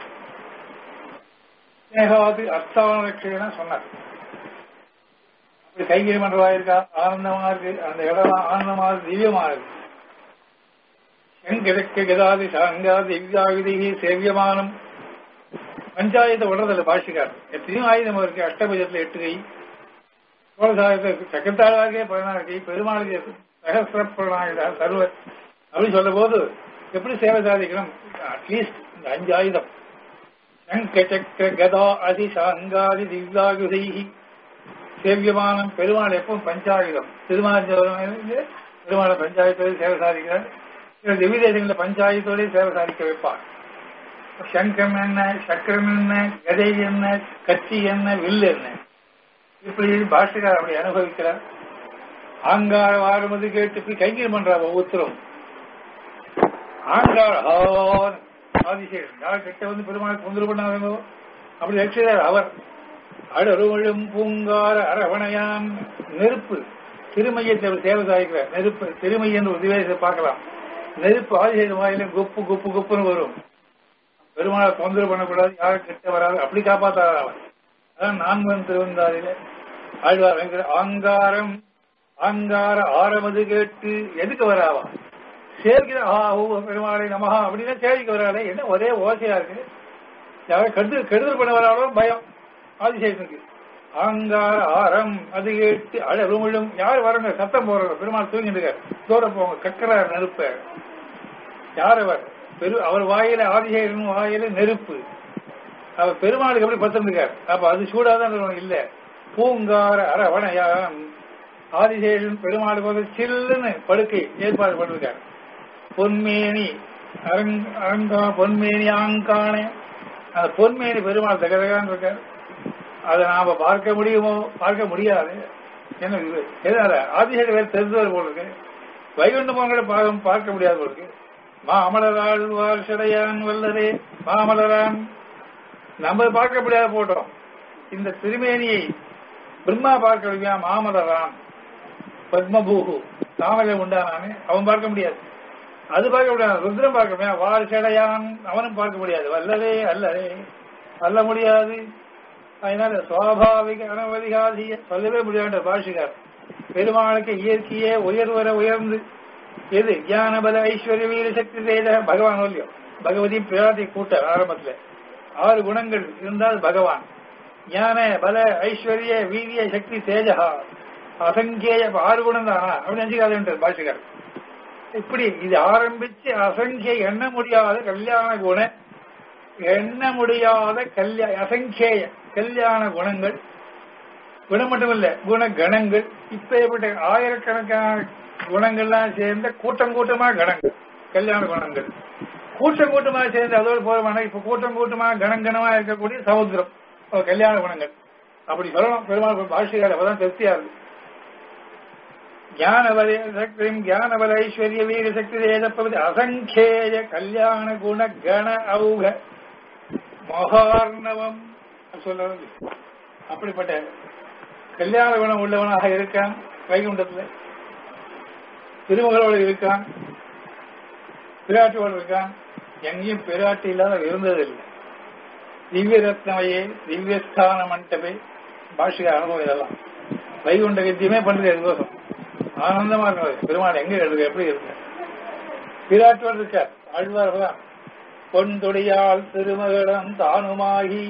ஸ்னேகாது அர்த்தான லட்சியம் சொன்னார் அப்படி கைகறி மன்றவா இருக்கா ஆனந்தமா இருக்கு அந்த இடம் ஆனந்தமா இருக்கு திவ்யமா இருக்கு செங்கிழக்கு கதாதி சாங்கா திவ்யாயுதி சேவியமானம் பஞ்சாயத்தை விடுறதில்ல பாஷிக்கார் எத்தனையும் ஆயுதம் இருக்கு அஷ்டபுஜத்துல எட்டு கை சோழசாயத்தை சக்கரத்தாளாகே பதினாறு கை பெருமாளுக்கு சகசிர பிரணாயுதா சர்வர் அப்படின்னு சொல்ல போது எப்படி சேவை சாதிக்கணும் அட்லீஸ்ட் இந்த அஞ்சு ஆயுதம் சங்க சக்கர கதா அதி சாங்காதி திவ்யாயுதை சேவியமானம் பெருமாள் எப்பவும் பஞ்சாயுதம் திருமாஞ்சோதம் பெருமாளை பஞ்சாயத்தோடு சேவை சாதிக்கிறார் சில திவ்ய தேசங்களில் பஞ்சாயத்தோடய சேவை சாதிக்க வைப்பார் சங்கம் என்ன சக்கரம் என்ன கதை என்ன கத்தி என்ன வில் என்ன இப்படி பாஷகார் அப்படி அனுபவிக்கிறார் ஆங்கார வாருமது கேட்டு போய் கைங்கரியம் பண்றார் ஒவ்வொருத்தரும் ஆங்கார ஆன் ஆதிசேஷன் யார் கிட்ட வந்து பெருமாள் தொந்தரவு பண்ணாதோ அப்படி ரட்சிதார் அவர் அடருவழும் பூங்கார அரவணையான் நெருப்பு திருமையத்தை அவர் சேவை சாதிக்கிறார் நெருப்பு திருமையன் உதவியை பார்க்கலாம் நெருப்பு ஆதிசேஷன் வாயில குப்பு குப்பு குப்புன்னு வரும் பெருமாளை தொந்தரவு பண்ணக்கூடாது யாரும் கிட்ட வராது அப்படி காப்பாத்தார் அவர் அதான் நான்கு திருவந்தாதில ஆழ்வார் வெங்கட ஆங்காரம் ஆங்கார ஆரமது கேட்டு எதுக்கு வராவா சேர்க்கிற ஆ ஓ பெருமாளை நமஹா அப்படின்னா சேரிக்கு வராளே என்ன ஒரே ஓசையா இருக்கு யாரும் கெடுதல் கெடுதல் பண்ண வராளோ பயம் ஆதிசேஷனுக்கு ஆங்கார ஆரம் அது கேட்டு அழகுமிழும் யார் வரங்க சத்தம் போடுற பெருமாள் தூங்கிட்டு இருக்காரு தூர போங்க கக்கறார் நெருப்ப யார் அவர் பெரு அவர் வாயில ஆதிசேஷன் வாயில நெருப்பு அவர் பெருமாளுக்கு எப்படி பத்திருக்கார் அப்ப அது சூடாதான் இருக்கணும் இல்ல பூங்கார அரவணையாம் ஆதிசேஷன் பெருமாளுக்கு வந்து சில்லுன்னு படுக்கை ஏற்பாடு பண்ணிருக்கார் பொன்மேனி அரங் அரங்கா பொன்மேனி ஆங்கானே அந்த பொன்மேனி பெருமாள் தகதகான்னு இருக்கார் அதை நாம பார்க்க முடியுமோ பார்க்க முடியாது என்ன இது எதனால ஆதிசேஷன் வேறு தெரிஞ்சவர் போல இருக்கு வைகுண்டமங்களை பார்க்க பார்க்க முடியாது போல இருக்கு மாமலராழ்வார் சடையான் வல்லரே மாமலரான் நம்ம பார்க்க முடியாத போட்டோம் இந்த திருமேனியை பிரம்மா பார்க்க முடியா மாமலரான் பத்மபூகு தாமரை உண்டானானே அவன் பார்க்க முடியாது அது பார்க்க முடியாது ருத்ரம் பார்க்க முடியாது வால் சடையான் அவனும் பார்க்க முடியாது வல்லரே அல்லரே அல்ல முடியாது அதனால சுவாபாவிக அனவதிகாதிய சொல்லவே முடியாத பாஷிகார் பெருமாளுக்கு இயற்கையே உயர்வர உயர்ந்து எது ஞானபல ஐஸ்வர்ய வீர சக்தி செய்த பகவான் இல்லையோ பகவதி பிராதி கூட்ட ஆரம்பத்துல ஆறு குணங்கள் இருந்தால் பகவான் ஞான பல ஐஸ்வர்ய வீரிய சக்தி தேஜகா அசங்கேய ஆறு குணம் தானா அப்படின்னு நினைச்சுக்காது பாஷிகர் இப்படி இது ஆரம்பிச்சு அசங்கிய எண்ண முடியாத கல்யாண குண எண்ண முடியாத கல்யாண அசங்கேய கல்யாண குணங்கள் குணம் மட்டுமல்ல குண கணங்கள் இப்பேற்பட்ட ஆயிரக்கணக்கான குணங்கள்லாம் சேர்ந்த கூட்டம் கூட்டமா கணங்கள் கல்யாண குணங்கள் கூட்டம் கூட்டமா சேர்ந்து அதோடு போறமான இப்ப கூட்டம் கூட்டமா கணங்கணமா இருக்கக்கூடிய சமுத்திரம் ஒரு கல்யாண குணங்கள் அப்படி சொல்லணும் பெருமாள் பாஷையார் அப்பதான் திருப்தியா இருக்கு ஞானபல சக்தியும் ஞானபல ஐஸ்வர்ய வீர சக்தி தேஜப்பதி அசங்கேய கல்யாண குண கண அவுக மகார்ணவம் சொல்றது அப்படிப்பட்ட கல்யாண குணம் உள்ளவனாக இருக்கான் வைகுண்டத்துல திருமகளோடு இருக்கான் பிராட்டியோடு இருக்கான் எங்கேயும் பிராட்டி இல்லாத இருந்ததில்லை திவ்ய ரத்னமையே திவ்யஸ்தான மண்டபே பாஷிக அனுபவம் இதெல்லாம் வைகுண்ட வித்தியமே பண்றது எதுக்கோசம் ஆனந்தமா இருக்கும் பெருமாள் எங்க இருக்கு எப்படி இருக்கு பிராட்டியோடு இருக்கார் ஆழ்வார் தான் பொன் தொடியால் திருமகளம் தானுமாகி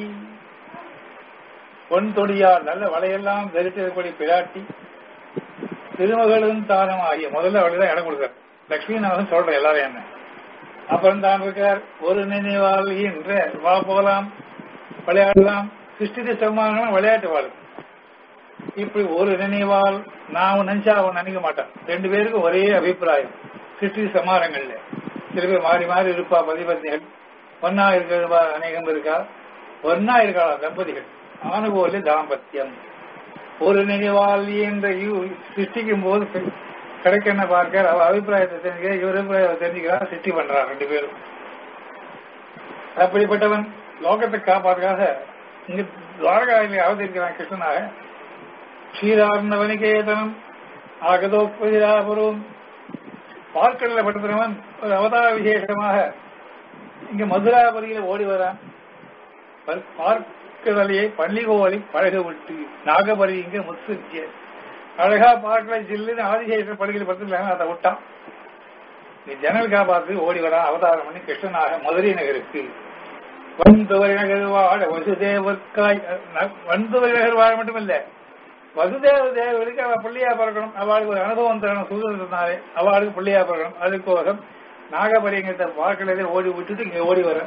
பொன் தொடியால் நல்ல வலையெல்லாம் தரித்திருக்கக்கூடிய பிராட்டி திருமகளும் தானும் ஆகிய முதல்ல அவளுக்கு இடம் கொடுக்கார் லட்சுமிநாதன் சொல்ற எல்லாரும் என்ன அப்புறம் தான் இருக்கார் ஒரு நினைவால் என்ற வா போகலாம் விளையாடலாம் சிருஷ்டி சமமான விளையாட்டு வாழ் இப்படி ஒரு நினைவால் நான் நினைச்சா அவன் நினைக்க மாட்டான் ரெண்டு பேருக்கும் ஒரே அபிப்பிராயம் சிருஷ்டி சமாரங்கள்ல சில பேர் மாறி மாறி இருப்பா பதிபத்திகள் ஒன்னா இருக்கிற அநேகம் இருக்கா ஒன்னா இருக்காளா தம்பதிகள் ஆணுகோலி தாம்பத்தியம் ஒரு நினைவால் என்ற சிருஷ்டிக்கும் போது கிடைக்கணும் பார்க்க அவ அபிப்பிராயத்தை தெரிஞ்சுக்க இவர் அபிப்பிராயத்தை தெரிஞ்சுக்கிறா சிருஷ்டி பண்றான் ரெண்டு பேரும் அப்படிப்பட்டவன் லோகத்தை காப்பாதுக்காக இங்க துவாரகாவில் அவதரிக்கிறான் கிருஷ்ணனாக ஸ்ரீரார்ணவனிகேதனம் ஆகதோப்பதிராபுரம் பார்க்கடல படுத்துறவன் ஒரு அவதார விசேஷமாக இங்க மதுராபதியில ஓடி வரான் பார்க்கடலையை பள்ளிகோவலை பழக விட்டு நாகபரி இங்க முத்துச்சிய அழகா பார்க்கல ஜில்லுன்னு ஆதிசேஷன் படுகையில் படுத்துக்கலாம் அதை விட்டான் நீ ஜனல் காப்பாத்து ஓடி வரா அவதாரம் பண்ணி கிருஷ்ணனாக மதுரை நகருக்கு வந்தவர் நகர் வாழ வசுதேவர்க்காய் வந்தவர் நகர் வாழ மட்டுமில்ல வசுதேவ தேவருக்கு அவ பிள்ளையா பிறக்கணும் அவளுக்கு ஒரு அனுபவம் தரணும் சுதந்திரனாலே அவளுக்கு பிள்ளையா பிறக்கணும் அதுக்கோசம் நாகபரியங்கத்தை பார்க்கலதே ஓடி விட்டுட்டு இங்க ஓடி வர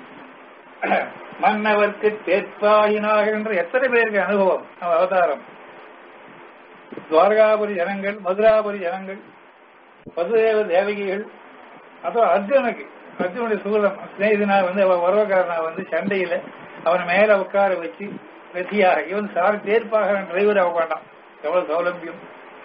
மன்னவர்க்கு தேற்பாயினாக என்ற எத்தனை பேருக்கு அனுபவம் அவ அவதாரம் துவாரகாபுரி ஜனங்கள் மதுராபுரி ஜனங்கள் வசுதேவ தேவகிகள் அப்புறம் அர்ஜுனுக்கு அர்ஜுனுடைய சூழம் ஸ்நேகிதனா வந்து அவன் உறவுக்காரனா வந்து சண்டையில அவனை மேல உட்கார வச்சு வெற்றியாக இவன் சார் தேர்ப்பாக டிரைவர் உட்காண்டான் எவ்வளவு சௌலபியம்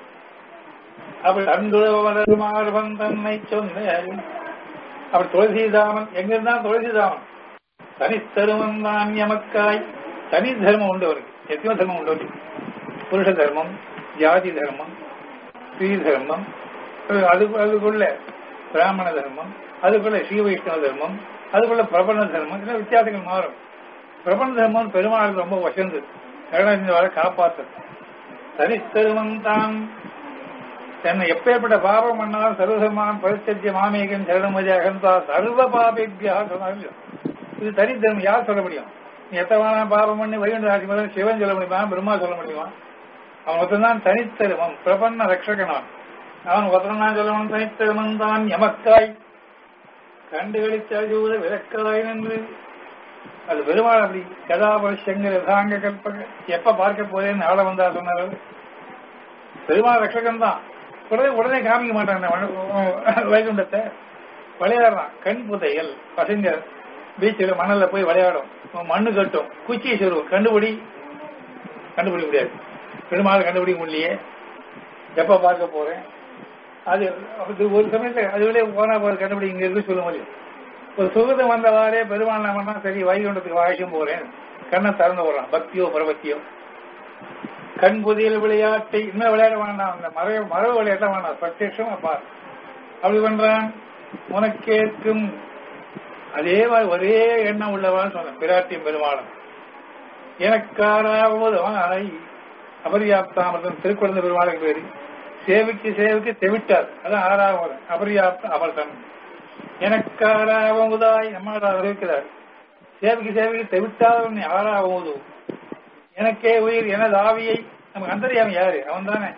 அப்படி அன்புமார்பன் தன்னை சொன்ன அப்படி துளசிதாமன் எங்க இருந்தா துளசிதாமன் தனித்தருமன் தான் எமக்காய் தனி தர்மம் உண்டு அவருக்கு எத்தனையோ தர்மம் உண்டு அவருக்கு புருஷ தர்மம் ஜாதி தர்மம் ஸ்ரீ தர்மம் அது அதுக்குள்ள பிராமண தர்மம் அதுக்குள்ள ஸ்ரீ வைஷ்ணவ தர்மம் அதுக்குள்ள பிரபல தர்மம் இதெல்லாம் வித்தியாசங்கள் மாறும் பிரபல தர்மம் பெருமாளுக்கு ரொம்ப வசந்து கருணாநிதி காப்பாற்று தனித்தருமன் தான் தன்னை எப்பேற்பட்ட பாபம் பண்ணாலும் சர்வசமான் பரிசத்திய மாமேகன் சரணமதி அகந்தா சர்வ பாபேபியா சொன்னாங்க இது தனி தர்மம் யார் சொல்ல முடியும் நீ எத்தவான பாபம் பண்ணி வைகுண்ட ராசி முதல் சிவன் சொல்ல முடியுமா பிரம்மா சொல்ல முடியுமா அவன் ஒருத்தன் தனித்தருவம் பிரபன்ன ரக்ஷகனான் அவன் ஒருத்தன் சொல்லவன் தனித்தருவன் தான் எமக்காய் கண்டுகளித்த விளக்காய் என்று அது பெருமாள் அப்படி கதாபரிசங்கர் யதாங்க கல்பக எப்ப பார்க்க போறேன்னு ஆள வந்தா சொன்னார் பெருமாள் ரட்சகன் தான் உடனே உடனே காமிக்க மாட்டான் வைகுண்டத்தை விளையாடுறான் கண் புதையல் பசங்க பீச்சில் மணல்ல போய் விளையாடும் மண்ணு கட்டும் குச்சி சொல்லுவோம் கண்டுபிடி கண்டுபிடிக்க முடியாது பெருமாள் கண்டுபிடிக்க முடியலையே எப்ப பார்க்க போறேன் அது அது ஒரு சமயத்துல அதுவே போனா போது கண்டுபிடிக்க இங்க இருக்கு சொல்ல முடியும் ஒரு சுகதம் வந்தவாறே பெருமாள் நாம சரி வைகுண்டத்துக்கு வாய்க்கும் போறேன் கண்ணை திறந்து போடுறான் பக்தியோ பரபக்தியோ கண் புதியல் விளையாட்டை இன்னும் விளையாட வேண்டாம் அந்த மரபு மரபு விளையாட்ட வேண்டாம் பிரத்யட்சம் அப்பா அப்படி பண்றான் உனக்கேற்கும் அதே மாதிரி ஒரே எண்ணம் உள்ளவான்னு சொன்ன பிராட்டியும் பெருமாளும் எனக்காராவது அலை அபரியாப்தாமர்த்தம் திருக்குழந்தை பெருமாளுக்கு பேரு சேவிக்கு சேவிக்கு தெவிட்டார் அதான் ஆறாவது அபரியாப்த அமர்த்தம் எனக்காராவமுதாய் நம்மளோட அறிவிக்கிறார் சேவிக்கு சேவிக்கு தெவிட்டாதவன் ஆறாவது எனக்கே உயிர் எனது ஆவியை நமக்கு அந்தரியாம யாரு அவன் தானே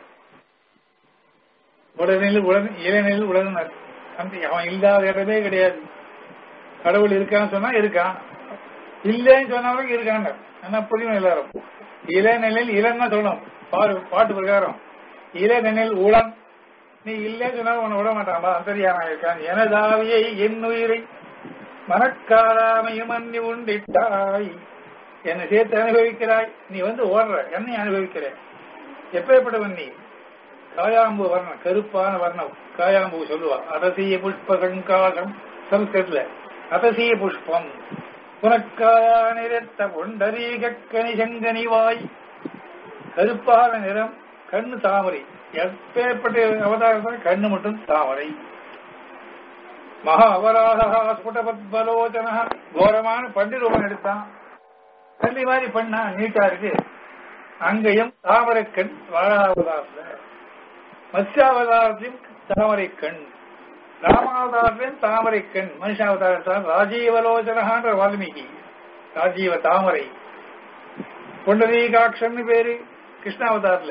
உடனில் உடன் இளைநில் உடனர் அந்த அவன் இல்லாத இடமே கிடையாது கடவுள் இருக்கான்னு சொன்னா இருக்கான் இல்லைன்னு சொன்னாலும் இருக்காங்க என்ன புரியும் எல்லாரும் இளநிலையில் இளன்னு சொல்லணும் பாரு பாட்டு பிரகாரம் இளநிலையில் உளன் நீ இல்லைன்னு சொன்னாலும் உன்னை விட மாட்டான்பா அந்தரியாம இருக்கான் எனதாவியை என் உயிரை மனக்காராமையும் அன்னி உண்டிட்டாய் என்னை சேர்த்து அனுபவிக்கிறாய் நீ வந்து ஓடுற என்னை அனுபவிக்கிற எப்பேற்பட்டவன் நீ காயாம்பு வர்ணம் கருப்பான வர்ணம் காயாம்பு சொல்லுவா அதசிய புஷ்ப சங்காசம் சம்ஸ்கிருத்ல அதசிய புஷ்பம் புனக்காயா நிறத்த பொண்டரீக கனி செங்கனி வாய் கருப்பான நிறம் கண்ணு தாமரை எப்பேற்பட்ட அவதாரம் கண்ணு மட்டும் தாமரை மகா அபராதா ஸ்புடபத்பலோச்சன கோரமான பண்டி ரூபம் எடுத்தான் கல்வி மாதிரி பண்ணா நீட்டா இருக்கு அங்கேயும் தாமரை கண் வாழாவதாரத்துல மத்ஸ்யாவதாரத்திலும் தாமரை கண் ராமாவதாரத்திலும் தாமரை கண் மனுஷாவதாரத்தால் ராஜீவலோச்சனகான்ற வால்மீகி ராஜீவ தாமரை பொண்டரீகாட்சன் பேரு கிருஷ்ணாவதாரத்துல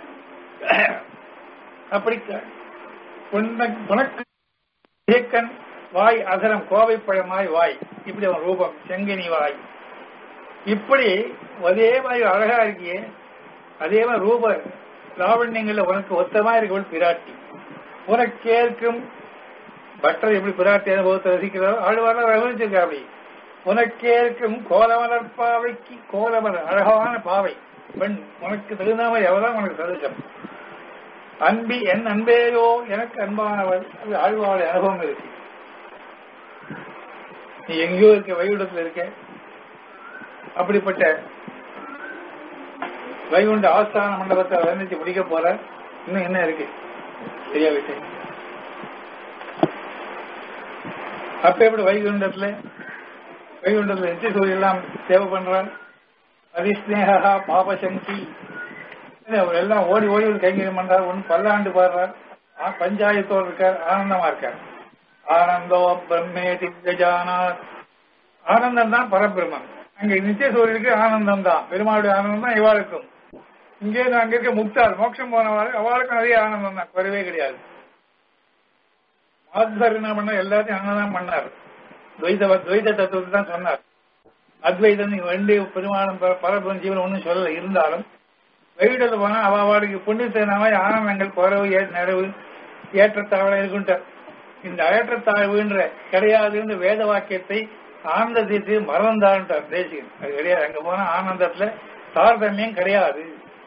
அப்படி உனக்கு இயக்கன் வாய் அகரம் கோவை பழமாய் வாய் இப்படி அவன் ரூபம் செங்கினி வாய் இப்படி அதே மாதிரி அழகா இருக்கியே அதே மாதிரி ரூப லாவண்யங்கள்ல உனக்கு ஒத்தமா இருக்கவள் பிராட்டி உனக்கேற்கும் பட்டர் எப்படி பிராட்டி அனுபவத்தை ரசிக்கிறாரோ ஆழ்வார ரசிச்சிருக்கா அப்படி உனக்கேற்கும் கோலமலர் பாவைக்கு கோலமலர் அழகான பாவை பெண் உனக்கு தகுந்த மாதிரி எவ்வளவு உனக்கு சதுசம் அன்பி என் அன்பேயோ எனக்கு அன்பானவள் அது ஆழ்வாளுடைய அனுபவம் இருக்கு நீ எங்கேயோ இருக்க வைகுண்டத்தில் இருக்க அப்படிப்பட்ட வைகுண்ட ஆஸ்தான மண்டபத்தை வர்ணிச்சு முடிக்க போற இன்னும் என்ன இருக்கு சரியா விஷயம் அப்ப எப்படி வைகுண்டத்துல வைகுண்டத்துல நித்திய சூரிய எல்லாம் சேவை பண்றான் அதிஸ்னேகா பாபசங்கி அவர் எல்லாம் ஓடி ஓடி ஒரு கைங்கரியம் பண்றார் ஒன்னு பல்லாண்டு பாடுறார் பஞ்சாயத்தோடு இருக்கார் ஆனந்தமா இருக்கார் ஆனந்தோ பிரம்மே திகஜானார் ஆனந்தம் தான் பரபிரம்மம் அங்க நித்திய சூரியனுக்கு ஆனந்தம் தான் பெருமாளுடைய ஆனந்தம் தான் இவாளுக்கும் இங்கே அங்க இருக்க முக்தார் மோட்சம் போனவாறு அவளுக்கும் அதே ஆனந்தம் தான் குறைவே கிடையாது மாத்வர் என்ன பண்ண எல்லாத்தையும் அங்கதான் பண்ணார் துவைத துவைத தத்துவத்தை தான் சொன்னார் அத்வைதம் ரெண்டு பெருமாளும் பரபிரம் ஜீவன் ஒன்னும் சொல்லல இருந்தாலும் வெயிடல போனா அவளுக்கு புண்ணியத்தை மாதிரி ஆனந்தங்கள் குறவு நிறைவு ஏற்றத்தாழ்வு இருக்குன்ட்டார் இந்த ஏற்றத்தாழ்வுன்ற கிடையாதுன்னு வேத வாக்கியத்தை ஆனந்த தீர்த்து மறந்தான்ட்டார் தேசிகன் அது கிடையாது அங்க போனா ஆனந்தத்துல தாரதமியம் கிடையாது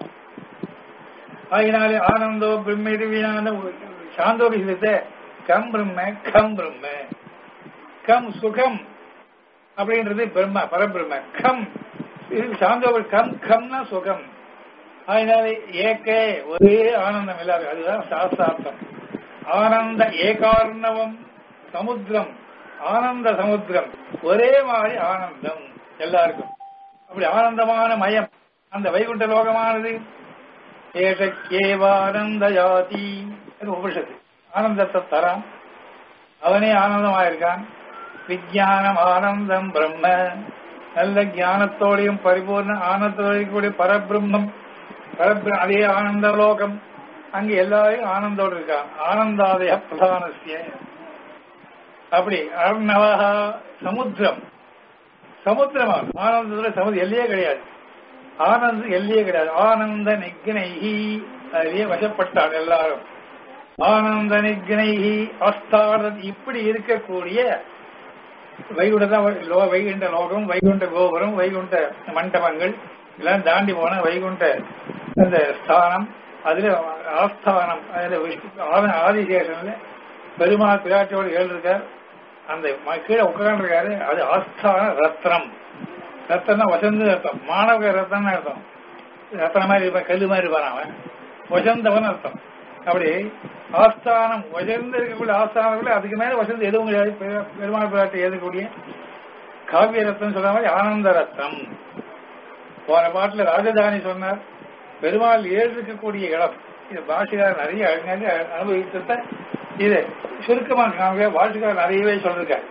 ஆகினாலே ஆனந்தோ பிரம்மிருவியான சாந்தோபி கம் பிரம்ம கம் பிரம்ம கம் சுகம் அப்படின்றது பிரம்ம பரபிரம்ம கம் சாந்தோபி கம் கம்னா சுகம் அதனால ஏக்கே ஒரே ஆனந்தம் இல்லாத அதுதான் சாஸ்திரார்த்தம் ஆனந்த ஏகார்ணவம் சமுத்திரம் ஆனந்த சமுத்திரம் ஒரே மாதிரி ஆனந்தம் எல்லாருக்கும் அப்படி ஆனந்தமான மயம் அந்த வைகுண்ட லோகமானது ஏஷக்கேவானந்த யாதி உபனிஷத்து ஆனந்தத்தை தரான் அவனே ஆனந்தமாயிருக்கான் விஜயானம் ஆனந்தம் பிரம்ம நல்ல ஞானத்தோடையும் பரிபூர்ண ஆனந்தத்தோடையும் கூடிய பரபிரம்மம் பரபிர அதே ஆனந்த லோகம் அங்க எல்லாரையும் ஆனந்தோடு இருக்கான் ஆனந்தாதய பிரதானசிய அப்படி அர்ணவா சமுத்திரம் சமுத்திரமா ஆனந்தத்துல சமுதிரம் எல்லையே கிடையாது ஆனந்த எல்லையே கிடையாது ஆனந்த நிக்னைஹி அதிலேயே வசப்பட்டார் எல்லாரும் ஆனந்த நிக்னைஹி அஸ்தாரத் இப்படி இருக்கக்கூடிய வைகுண்ட வைகுண்ட லோகம் வைகுண்ட கோபுரம் வைகுண்ட மண்டபங்கள் எல்லாம் தாண்டி போன வைகுண்ட அந்த ஸ்தானம் அதுல ஆஸ்தானம் அதுல விஷ்ணு- ஆதி- ஆதிசேஷன்ல பெருமாள் பிராட்டியோடு எழுதிருக்கார் அந்த ம- கீழே உட்கார்ந்துருக்காரு அது ஆஸ்தான ரத்னம் ரத்தம்னா வசந்த ரத்தம் மாணவ ரத்தம்னு அர்த்தம் ரத்தன மாதிரி இருப்பான் கல்லு மாதிரி இருப்பான் அவன் வசந்தவன் அர்த்தம் அப்படி ஆஸ்தானம் உயர்ந்து இருக்கக்கூடிய ஆஸ்தானத்துல அதுக்கு மேல வசந்த எதுவும் கிடையாது பெரு- பெருமாள் பிராட்டி எழுதக்கூடிய காவிய ரத்தம் சொல்ற மாதிரி ஆனந்த ரத்தம் போன பாட்டுல ராஜதானி சொன்னார் பெருமாள் ஏழு இருக்கக்கூடிய இடம் இது பாஷிகார் நிறைய அழகாக அனுபவித்தத இது சுருக்கமா காமிக்க பாஷிகார் நிறையவே சொல்லிருக்காரு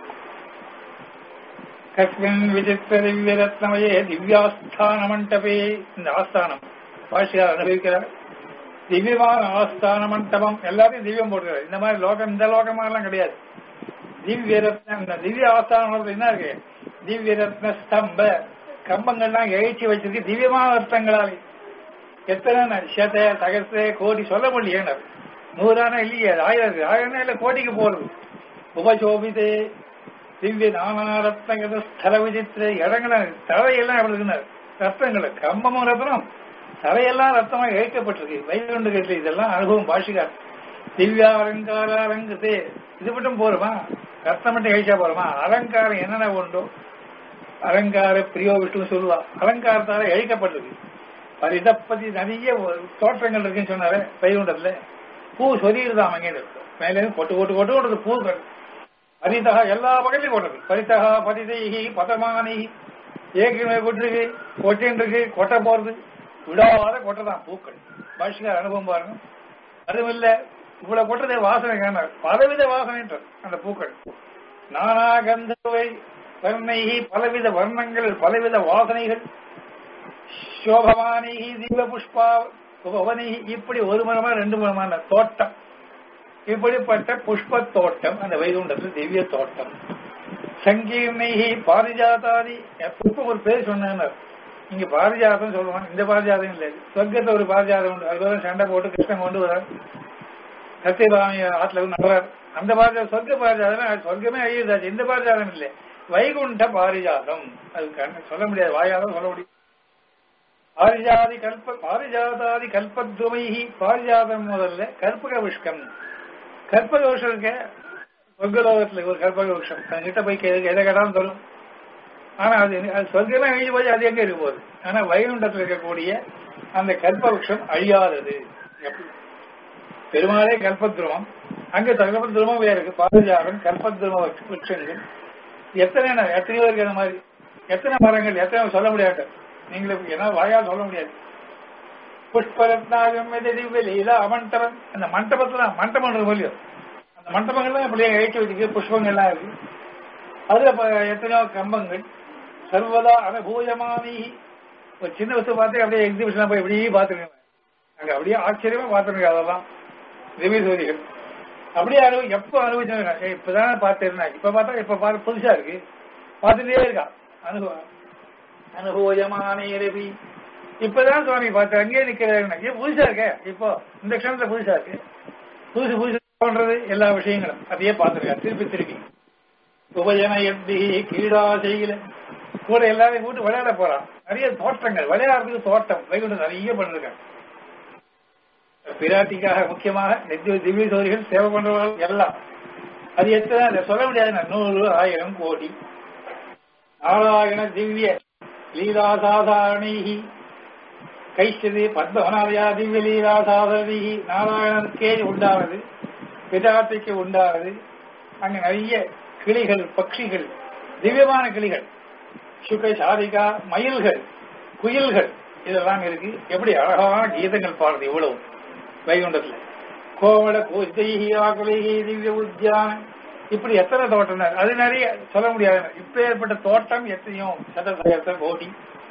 கஸ்மின் விசித்திர திவ்ய ரத்னமயே திவ்யாஸ்தான மண்டபே இந்த ஆஸ்தானம் பாஷிகார் அனுபவிக்கிறார் திவ்யமான ஆஸ்தான மண்டபம் எல்லாத்தையும் திவ்யம் போட்டுக்கிறார் இந்த மாதிரி லோகம் இந்த லோகமாலாம் கிடையாது திவ்ய ரத்னம் இந்த திவ்ய ஆஸ்தானம் என்ன இருக்கு திவ்ய ரத்ன ஸ்தம்ப கம்பங்கள்லாம் எழுச்சி வச்சிருக்கு திவ்யமான ரத்தங்களாலே எத்தனை சத தகச கோடி சொல்ல முடியல நூறான இல்லையே அது ஆயிரம் இருக்கு ஆயிரம் இல்ல கோடிக்கு போறது உபசோபிதே திவ்ய நானா ரத்னங்கள் ஸ்தல விசித்திர இடங்கள தரையெல்லாம் எப்படி இருக்குன்னு ரத்தங்கள் கம்பமும் ரத்னம் தரையெல்லாம் ரத்தமா இழைக்கப்பட்டிருக்கு வைகுண்டு கட்டில இதெல்லாம் அனுபவம் பாஷிகார் திவ்யா அலங்கார அலங்கத்தே இது மட்டும் போருமா ரத்தம் மட்டும் கழிச்சா போருமா அலங்காரம் என்னென்ன உண்டோ அலங்கார பிரியோ விஷ்ணு சொல்லுவா அலங்காரத்தால இழைக்கப்பட்டிருக்கு பரிதப்பதி நிறைய ஒரு தோற்றங்கள் இருக்குன்னு சொன்னாரு வைகுண்டத்துல பூ சொரியுதுதான் அங்கே மேலே இருந்து கொட்டு கொட்டு கொட்டு கொண்டது பூக்கள் பரிதா எல்லா பக்கத்துலயும் கொட்டது பரிதகா பதிதைகி பதமானி ஏற்கனவே கொட்டிருக்கு கொட்டின்னு இருக்கு கொட்ட போறது விடாத கொட்டதான் பூக்கள் பாஷிகார் அனுபவம் பாருங்க அதுவும் இல்ல இவ்வளவு கொட்டதே வாசனை காணார் பலவித வாசனை அந்த பூக்கள் நானா கந்தவை வர்ணைகி பலவித வர்ணங்கள் பலவித வாசனைகள் சோபமானி திவ்ய புஷ்பா உபவனி இப்படி ஒரு மரமா ரெண்டு மரமான தோட்டம் இப்படிப்பட்ட புஷ்ப தோட்டம் அந்த வைகுண்டத்தில் திவ்ய தோட்டம் சங்கீர்ணைகி பாரிஜாதாதி புஷ்பம் ஒரு பேர் சொன்னார் இங்க பாரிஜாதம் சொல்லுவாங்க இந்த பாரிஜாதம் இல்லை சொர்க்கத்துல ஒரு பாரிஜாதம் உண்டு அதுதான் சண்டை போட்டு கிருஷ்ணன் கொண்டு வரார் சத்யபாமி ஆத்துல இருந்து நடுறார் அந்த பாரிஜாதம் சொர்க்க பாரிஜாதம் சொர்க்கமே அழியுதாச்சு இந்த பாரிஜாதம் இல்லை வைகுண்ட பாரிஜாதம் அது கண்ணு சொல்ல முடியாது வாயாலும் சொல்ல முடியும் பாரிஜாதி கல்ப பாரிஜாதாதி கல்பத்வமைஹி பாரிஜாதம் முதல்ல கற்பக விஷகம் கற்பக விஷம் இருக்க சொர்க்கலோகத்துல ஒரு கற்பக விஷம் கிட்ட போய் கே- எதை கேட்டாலும் தரும் ஆனா அது அது சொர்க்கமே அழிஞ்சு போய் அது எங்க இருக்க போகுது ஆனா வைகுண்டத்தில் இருக்கக்கூடிய அந்த கல்ப விஷம் அழியாதது எப்படி? பெருமாளே கல்பத்ருவம் அங்க கல்பத்ருவம் வேற இருக்கு பாரிஜாதம் கல்பத்ருவ விருட்சங்கள் எத்தனை ந- எத்தனையோ இருக்கு அந்த மாதிரி எத்தனை மரங்கள் எத்தனை சொல்ல முடியாது நீங்களுக்கு ஏன்னா வாயால் சொல்ல முடியாது புஷ்பரத்னாகம் திவ்ய லீலா மண்டபம் அந்த மண்டபத்துல மண்டபம் இருக்கு இல்லையோ அந்த மண்டபங்கள்லாம் இப்படியே எழுச்சி வச்சுக்கு புஷ்பங்கள்லாம் இருக்கு அதுல ப- எத்தனையோ கம்பங்கள் சர்வதா அனுபூயமானி ஒரு சின்ன வசதி பார்த்து அப்படியே எக்ஸிபிஷன் போய் இப்படியே பார்த்துருக்கேன் அங்க அப்படியே ஆச்சரியமா பார்த்துருக்கேன் அதெல்லாம் திவ்ய சோதிகள் அப்படியே அனுபவம் எப்ப அனுபவிச்சாங்க இப்பதானே பார்த்துருந்தேன் இப்ப பார்த்தா இப்ப பார்த்து புதுசா இருக்கு பார்த்துட்டே இருக்கா அனுபவம் அனுபவயமானே ரவி இப்பதான் சுவாமி பார்த்து அங்கேயே நிக்கிறாரு ஏன் புதுசா இருக்க இப்போ இந்த க்ஷணத்துல புதுசா இருக்கு புதுசு புதுசு பண்றது எல்லா விஷயங்களும் அதையே பார்த்திருக்கா திருப்பி திருப்பி உபயன எப்படி கீழா செய்யல கூட எல்லாரையும் கூட்டு விளையாட போறான் நிறைய தோட்டங்கள் விளையாடுறதுக்கு தோட்டம் வைகுண்டம் நிறைய பண்ணிருக்காங்க பிராட்டிக்காக முக்கியமாக நித்திய திவ்ய சோதிகள் சேவை பண்றவர்கள் எல்லாம் அது எத்தனை அதை சொல்ல முடியாது நூறு ஆயிரம் கோடி நாராயண திவ்ய லீலா சாதாரணி கைஷ்டதி பத்மநாதயா திவ்ய லீலா சாதரணி நாராயணனுக்கே உண்டானது பிதாத்திக்கு உண்டானது அங்க நிறைய கிளிகள் பட்சிகள் திவ்யமான கிளிகள் சுக சாரிகா மயில்கள் குயில்கள் இதெல்லாம் இருக்கு எப்படி அழகான கீதங்கள் பாடுறது இவ்வளவு வைகுண்டத்துல கோவல பூஜைகி ஆகுலைகி திவ்ய உத்தியான இப்படி எத்தனை தோட்டம் அது நிறைய சொல்ல முடியாது இப்ப ஏற்பட்ட தோட்டம் எத்தனையோ சதசகத்த கோடி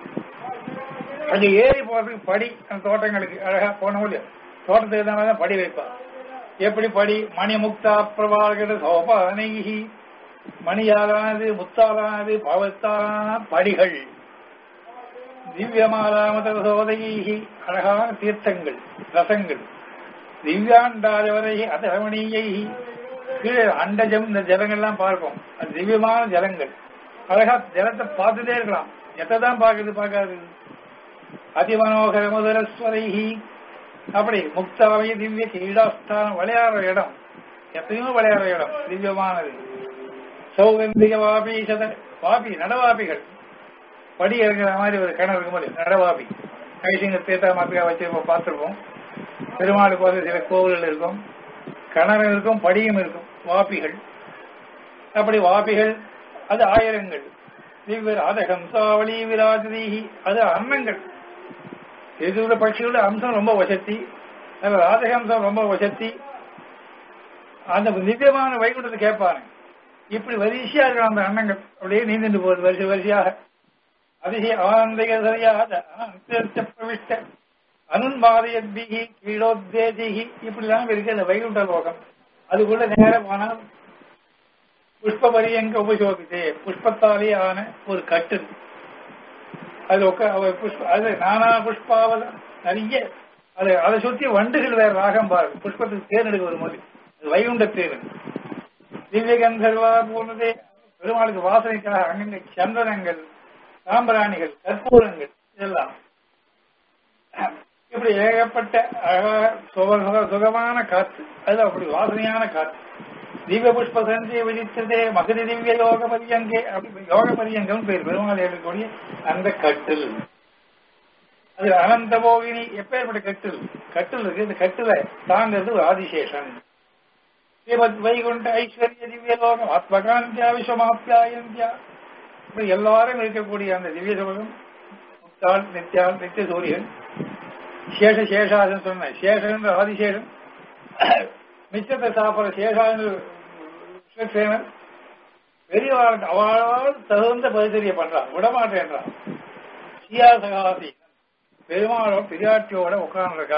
அங்க ஏறி போறதுக்கு படி அந்த தோட்டங்களுக்கு அழகா போன முடியும் தோட்டத்துக்கு தான் படி வைப்பா எப்படி படி மணி முக்தா பிரபாகர சோபானைகி மணியாலானது முத்தாலானது பவத்தாலான படிகள் திவ்யமாலாமத சோதகி அழகான தீர்த்தங்கள் ரசங்கள் திவ்யாண்டாஜவரை அது ரமணீயை கீழே அண்டஜம் இந்த ஜலங்கள்லாம் பார்ப்போம் அது திவ்யமான ஜலங்கள் அழகா ஜலத்தை பார்த்துட்டே இருக்கலாம் எத்தான் பார்க்கறது பார்க்காது அதிமனோகர முதலஸ்வரைஹி அப்படி முக்தாவை திவ்ய கீடாஸ்தானம் விளையாடுற இடம் எத்தனையோ விளையாடுற இடம் திவ்யமானது சௌகந்திக வாபி சத வாபி நடவாபிகள் படி இறங்குற மாதிரி ஒரு கிணறு இருக்கும் போது நடவாபி கைசிங்க தீர்த்தா மாத்திரா வச்சிருப்போம் பார்த்திருப்போம் பெருமாளுக்கு வந்து சில கோவில்கள் இருக்கும் கிணறு இருக்கும் படியும் இருக்கும் வாபிகள் அப்படி வாபிகள் அது ஆயிரங்கள் திவ்யர் அதகம் சாவளி விராஜதீகி அது அன்னங்கள் எதிர்த்த பட்சிகளோட அம்சம் ரொம்ப வசத்தி அதுல ராஜகம்சம் ரொம்ப வசத்தி அந்த திவ்யமான வைகுண்டத்தை கேட்பாங்க இப்படி வரிசையா இருக்கிற அந்த அன்னங்கள் அப்படியே நீந்துட்டு போகுது வரிசை வரிசையாக அதிக ஆனந்திக சரியாக பிரவிஷ்ட அனுன்பாதையத்பிகி கீழோத்தேஜிகி இப்படிலாம் இருக்கு அந்த வைகுண்ட லோகம் அதுக்குள்ள நேரம் போனால் புஷ்ப பரியங்க உபசோபித்தே புஷ்பத்தாலே ஆன ஒரு கட்டு அது உட்கா புஷ்ப அது நானா புஷ்பாவத நிறைய அது அதை சுத்தி வண்டுகள் வேற ராகம் பாரு புஷ்பத்துக்கு தேர் எடுக்க வரும்போது அது வைகுண்ட தேர் திவ்ய கந்தர்வா போனதே பெருமாளுக்கு வாசனைக்காக அங்கங்க சந்தனங்கள் சாம்பிராணிகள் கற்பூரங்கள் இதெல்லாம் இப்படி ஏகப்பட்ட அழகாக சுக- சுகமான காற்று அது அப்படி வாசனையான காற்று திவ்ய புஷ்ப சஞ்சய விதித்ததே மகதி திவ்ய யோக பரியங்கே அப்படி யோக பரியங்கம் பேர் பெருமாள் இருக்கக்கூடிய அந்த கட்டில் அது அனந்த போகினி எப்பேற்பட்ட கட்டில் கட்டில் இருக்கு இந்த கட்டில தாங்கிறது ஒரு ஆதிசேஷன் ஸ்ரீமத் வைகுண்ட ஐஸ்வர்ய திவ்ய லோகம் ஆத்மகாந்தியா விஸ்வமாப்யாயந்தியா இப்படி எல்லாரும் இருக்கக்கூடிய அந்த திவ்ய சுகம் முக்தாள் நித்யாள் நித்திய சூரியன் சேஷ சேஷாசன் சொன்ன சேஷன் ஆதிசேஷன் மிச்சத்தை சாப்பிட சேஷான்னு விஸ்வக்சேனன் பெரியவாளுக்கு அவளால் தகுந்த பரிசரிய பண்றான் விடமாட்டேன்றான் சியாசகாசி பெருமாளோ பிரியாட்டியோட உட்கார்ந்துருக்கா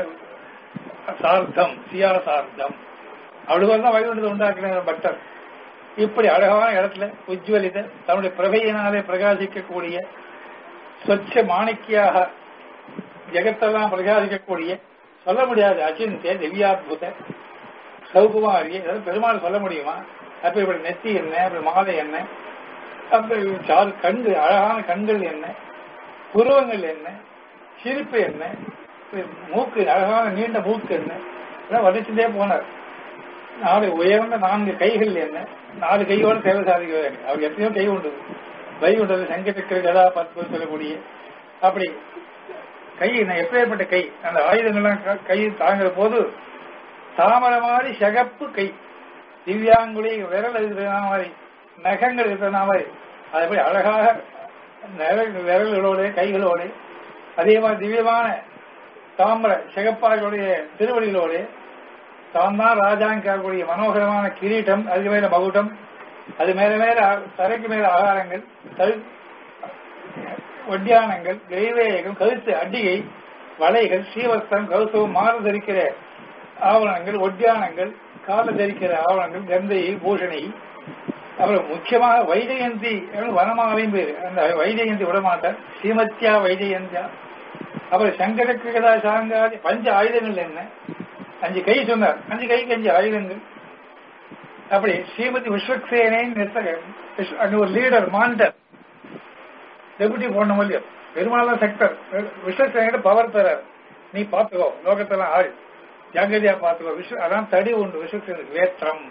சார்த்தம் சியா சார்த்தம் அவ்வளவு தான் வைகுண்டத்தை உண்டாக்கின பக்தர் இப்படி அழகான இடத்துல உஜ்வலித தன்னுடைய பிரபையினாலே பிரகாசிக்கக்கூடிய சொச்ச மாணிக்கியாக ஜெகத்தெல்லாம் பிரகாசிக்கக்கூடிய சொல்ல முடியாது அச்சிந்திய திவ்யாத்புத சௌகுமாரி அதாவது பெருமாள் சொல்ல முடியுமா அப்ப இப்படி நெத்தி என்ன அப்படி மாலை என்ன அப்ப சாறு கண்கள் அழகான கண்கள் என்ன புருவங்கள் என்ன சிரிப்பு என்ன மூக்கு அழகான நீண்ட மூக்கு என்ன இதெல்லாம் வர்ணிச்சுட்டே போனார் நாலு உயர்ந்த நான்கு கைகள் என்ன நாலு கையோட சேவை சாதிக்கிறார் அவர் எத்தனையோ கை உண்டு கை உண்டது சங்கச்சக்கர கதா பத்து சொல்லக்கூடிய அப்படி கை என்ன எப்பேற்பட்ட கை அந்த ஆயுதங்கள்லாம் க- கை தாங்குற போது தாமரை மாதிரி சிகப்பு கை திவ்யாங்குழி விரல் இருக்கிற மாதிரி நகங்கள் இருக்கிற மாதிரி அது போய் அழகாக நிழல் விரல்களோட கைகளோட அதே மாதிரி திவ்யமான தாமரை சிகப்பார்களுடைய திருவடிகளோட தான் தான் ராஜாங்கக்கூடிய மனோகரமான கிரீட்டம் அதுக்கு மேல மகுட்டம் அது மேல மேல அ- தரைக்கு மேல ஆகாரங்கள் கழு- ஒட்டியானங்கள் கிரைவேகம் கழுத்து அடிகை வலைகள் ஸ்ரீவஸ்திரம் கௌசவம் மாறு தரிக்கிற ஆவணங்கள் ஒட்டியானங்கள் கால தரிக்கிற ஆவணங்கள் கந்தை பூஷணி அப்புறம் முக்கியமாக வைஜெயந்தி அப்படின்னு வனமாலையும் பேரு அந்த வைஜெயந்தி விடமாட்டார் ஸ்ரீமத்யா வைஜெயந்தியா அப்புறம் சங்கரகிருதா சாங்காதி பஞ்ச ஆயுதங்கள் என்ன அஞ்சு கை சொன்னார் அஞ்சு கைக்கு அஞ்சு ஆயுதங்கள் அப்படி ஸ்ரீமதி விஸ்வக்சேனின் நிறுத்தகர் விஸ்வ- அங்க ஒரு லீடர் மாண்டர் டெபுட்டி போன மூலியம் பெருமாள் செக்டர் விஸ்வசேனிட பவர் தரார் நீ பாத்துக்கோ லோகத்தெல்லாம் ஆள் ஜாகிரதையா பாத்துக்கோ விஸ்வ அதான் தடி உண்டு விஸ்வசேனுக்கு வேற்றம்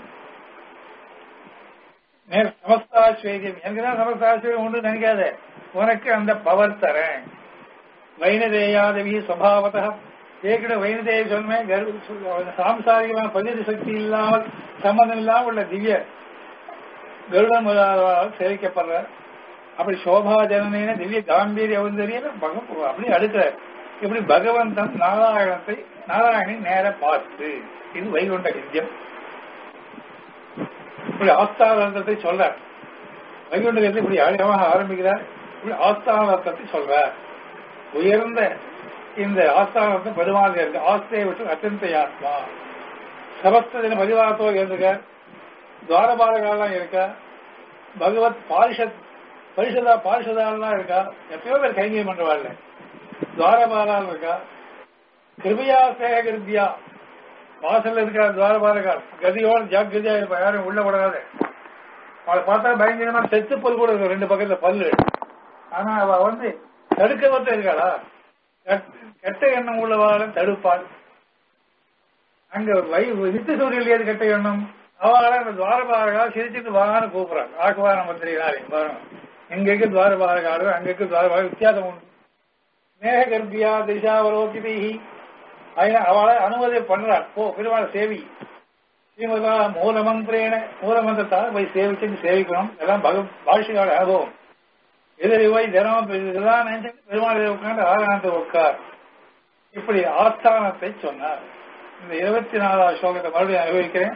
நேர் சமஸ்தாஸ்வேதியம் எனக்கு தான் சமஸ்தாஸ்வேதியம் உண்டு நினைக்காத உனக்கு அந்த பவர் தரேன் வைனதேயாதவி சுவாவத ஏற்கனவே வைனதேய சொன்னேன் கரு- சாம்சாரிகமான பகுதி சக்தி இல்லாமல் சம்பந்தம் இல்லாமல் உள்ள திவ்ய கருடன் முதலாளரால் சேவிக்கப்படுற அப்படி சோபா ஜனனின திவ்ய காம்பீரிய அவந்தரிய அப்படி அடுக்கிறார் இப்படி பகவந்தன் நாராயணத்தை நாராயணனை நேர பார்த்து இது வைகுண்ட வித்தியம் இப்படி ஆஸ்தானத்தை சொல்றார் வைகுண்டகத்தை இப்படி அழகமாக ஆரம்பிக்கிறார் இப்படி ஆஸ்தானத்தை சொல்றார் உயர்ந்த இந்த ஆஸ்தானத்தை பெருமாள் இருக்கு ஆஸ்தையை விட்டு அத்தியந்த ஆத்மா சமஸ்தின பதிவாரத்தோ இருந்திருக்கார் துவாரபாலகாலாம் இருக்கா பகவத் பாரிஷத் பரிஷதா பாரிஷதாலாம் இருக்கா எத்தனையோ பேர் கைங்கரியம் பண்றவாள் துவாரபாலால் இருக்கா கிருபியா சேக கிருபியா வாசல்ல இருக்கிற துவாரபாலகால் கதியோட ஜாக்கிரதையா இருப்பா யாரும் உள்ள விடாது அவளை பார்த்தா பயங்கரமா செத்து பல் கூட இருக்கும் ரெண்டு பக்கத்துல பல்லு ஆனா அவ வந்து தடுக்க மட்டும் இருக்காளா கெட்ட- கெட்ட எண்ணம் உள்ளவாள தடுப்பாள் அங்க வை நித்திய சூரியல் ஏது கெட்ட எண்ணம் அவளை அந்த துவாரபாலகா சிரிச்சுட்டு வான்னு கூப்பிடுறாங்க ஆக்குவான மந்திரினாலே பாருங்க எங்க இருக்கு துவாரபாலகாடு அங்க இருக்கு துவாரபால வித்தியாசம் உண்டு மேக கர்ப்பியா திசாவலோகிதேகி அதனால அவளை அனுமதி பண்றாள் போ பெருமாள் சேவி ஸ்ரீமதா மூலமந்திரேன மூலமந்திரத்தால் போய் சேவிச்சு சேவிக்கணும் எல்லாம் பக பாஷிகால அனுபவம் எதிரி போய் தினம் இதெல்லாம் நினைச்சு பெருமாள் உட்காந்து ஆராயணத்தை உட்கார் இப்படி ஆஸ்தானத்தை சொன்னார் இந்த இருபத்தி நாலாவது ஸ்லோகத்தை மறுபடியும் அனுபவிக்கிறேன்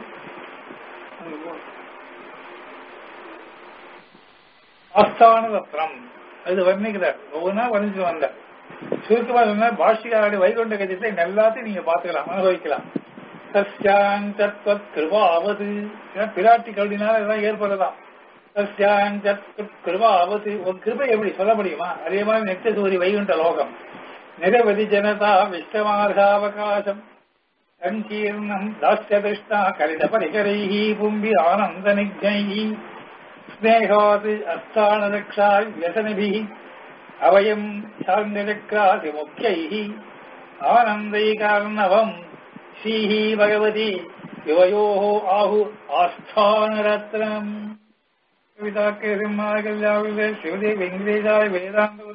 ஆஸ்தான ரத்னம் அது வர்ணிக்கிறார் ஒவ்வொன்றா வர்ணிச்சு வந்தார் சுருக்கமா சொன்னா பாஷிகாருடைய வைகுண்ட கஜத்தை எல்லாத்தையும் நீங்க பாத்துக்கலாம் அனுபவிக்கலாம் சஸ்யாஞ்சத்வத் கிருபாவது ஏன்னா பிராட்டி கருடினால இதெல்லாம் ஏற்படுறதாம் சஸ்யாஞ்சத்வத் கிருபாவது உன் கிருபை எப்படி சொல்ல முடியுமா அதே மாதிரி நெத்த சூரி வைகுண்ட லோகம் நிரவதி ஜனதா விஷ்டமார்காவகாசம் சங்கீர்ணம் தாஸ்யதிஷ்டா கலித பரிகரைஹி பும்பி ஆனந்த நிஜைஹி ஸ்னேகாத் அஸ்தானரக்ஷாய் வியசனிபிஹி அவயம் சார்ந்தக்ராசி முக்கியைஹி ஆனந்தைகார்ணவம் ஸ்ரீஹி பகவதி யுவயோः ஆஹு ஆஸ்தானரத்னம் கவிதாக்கே சிம்மாகல்யாவிலே சிவதே வெங்கடேசாய வேதாந்த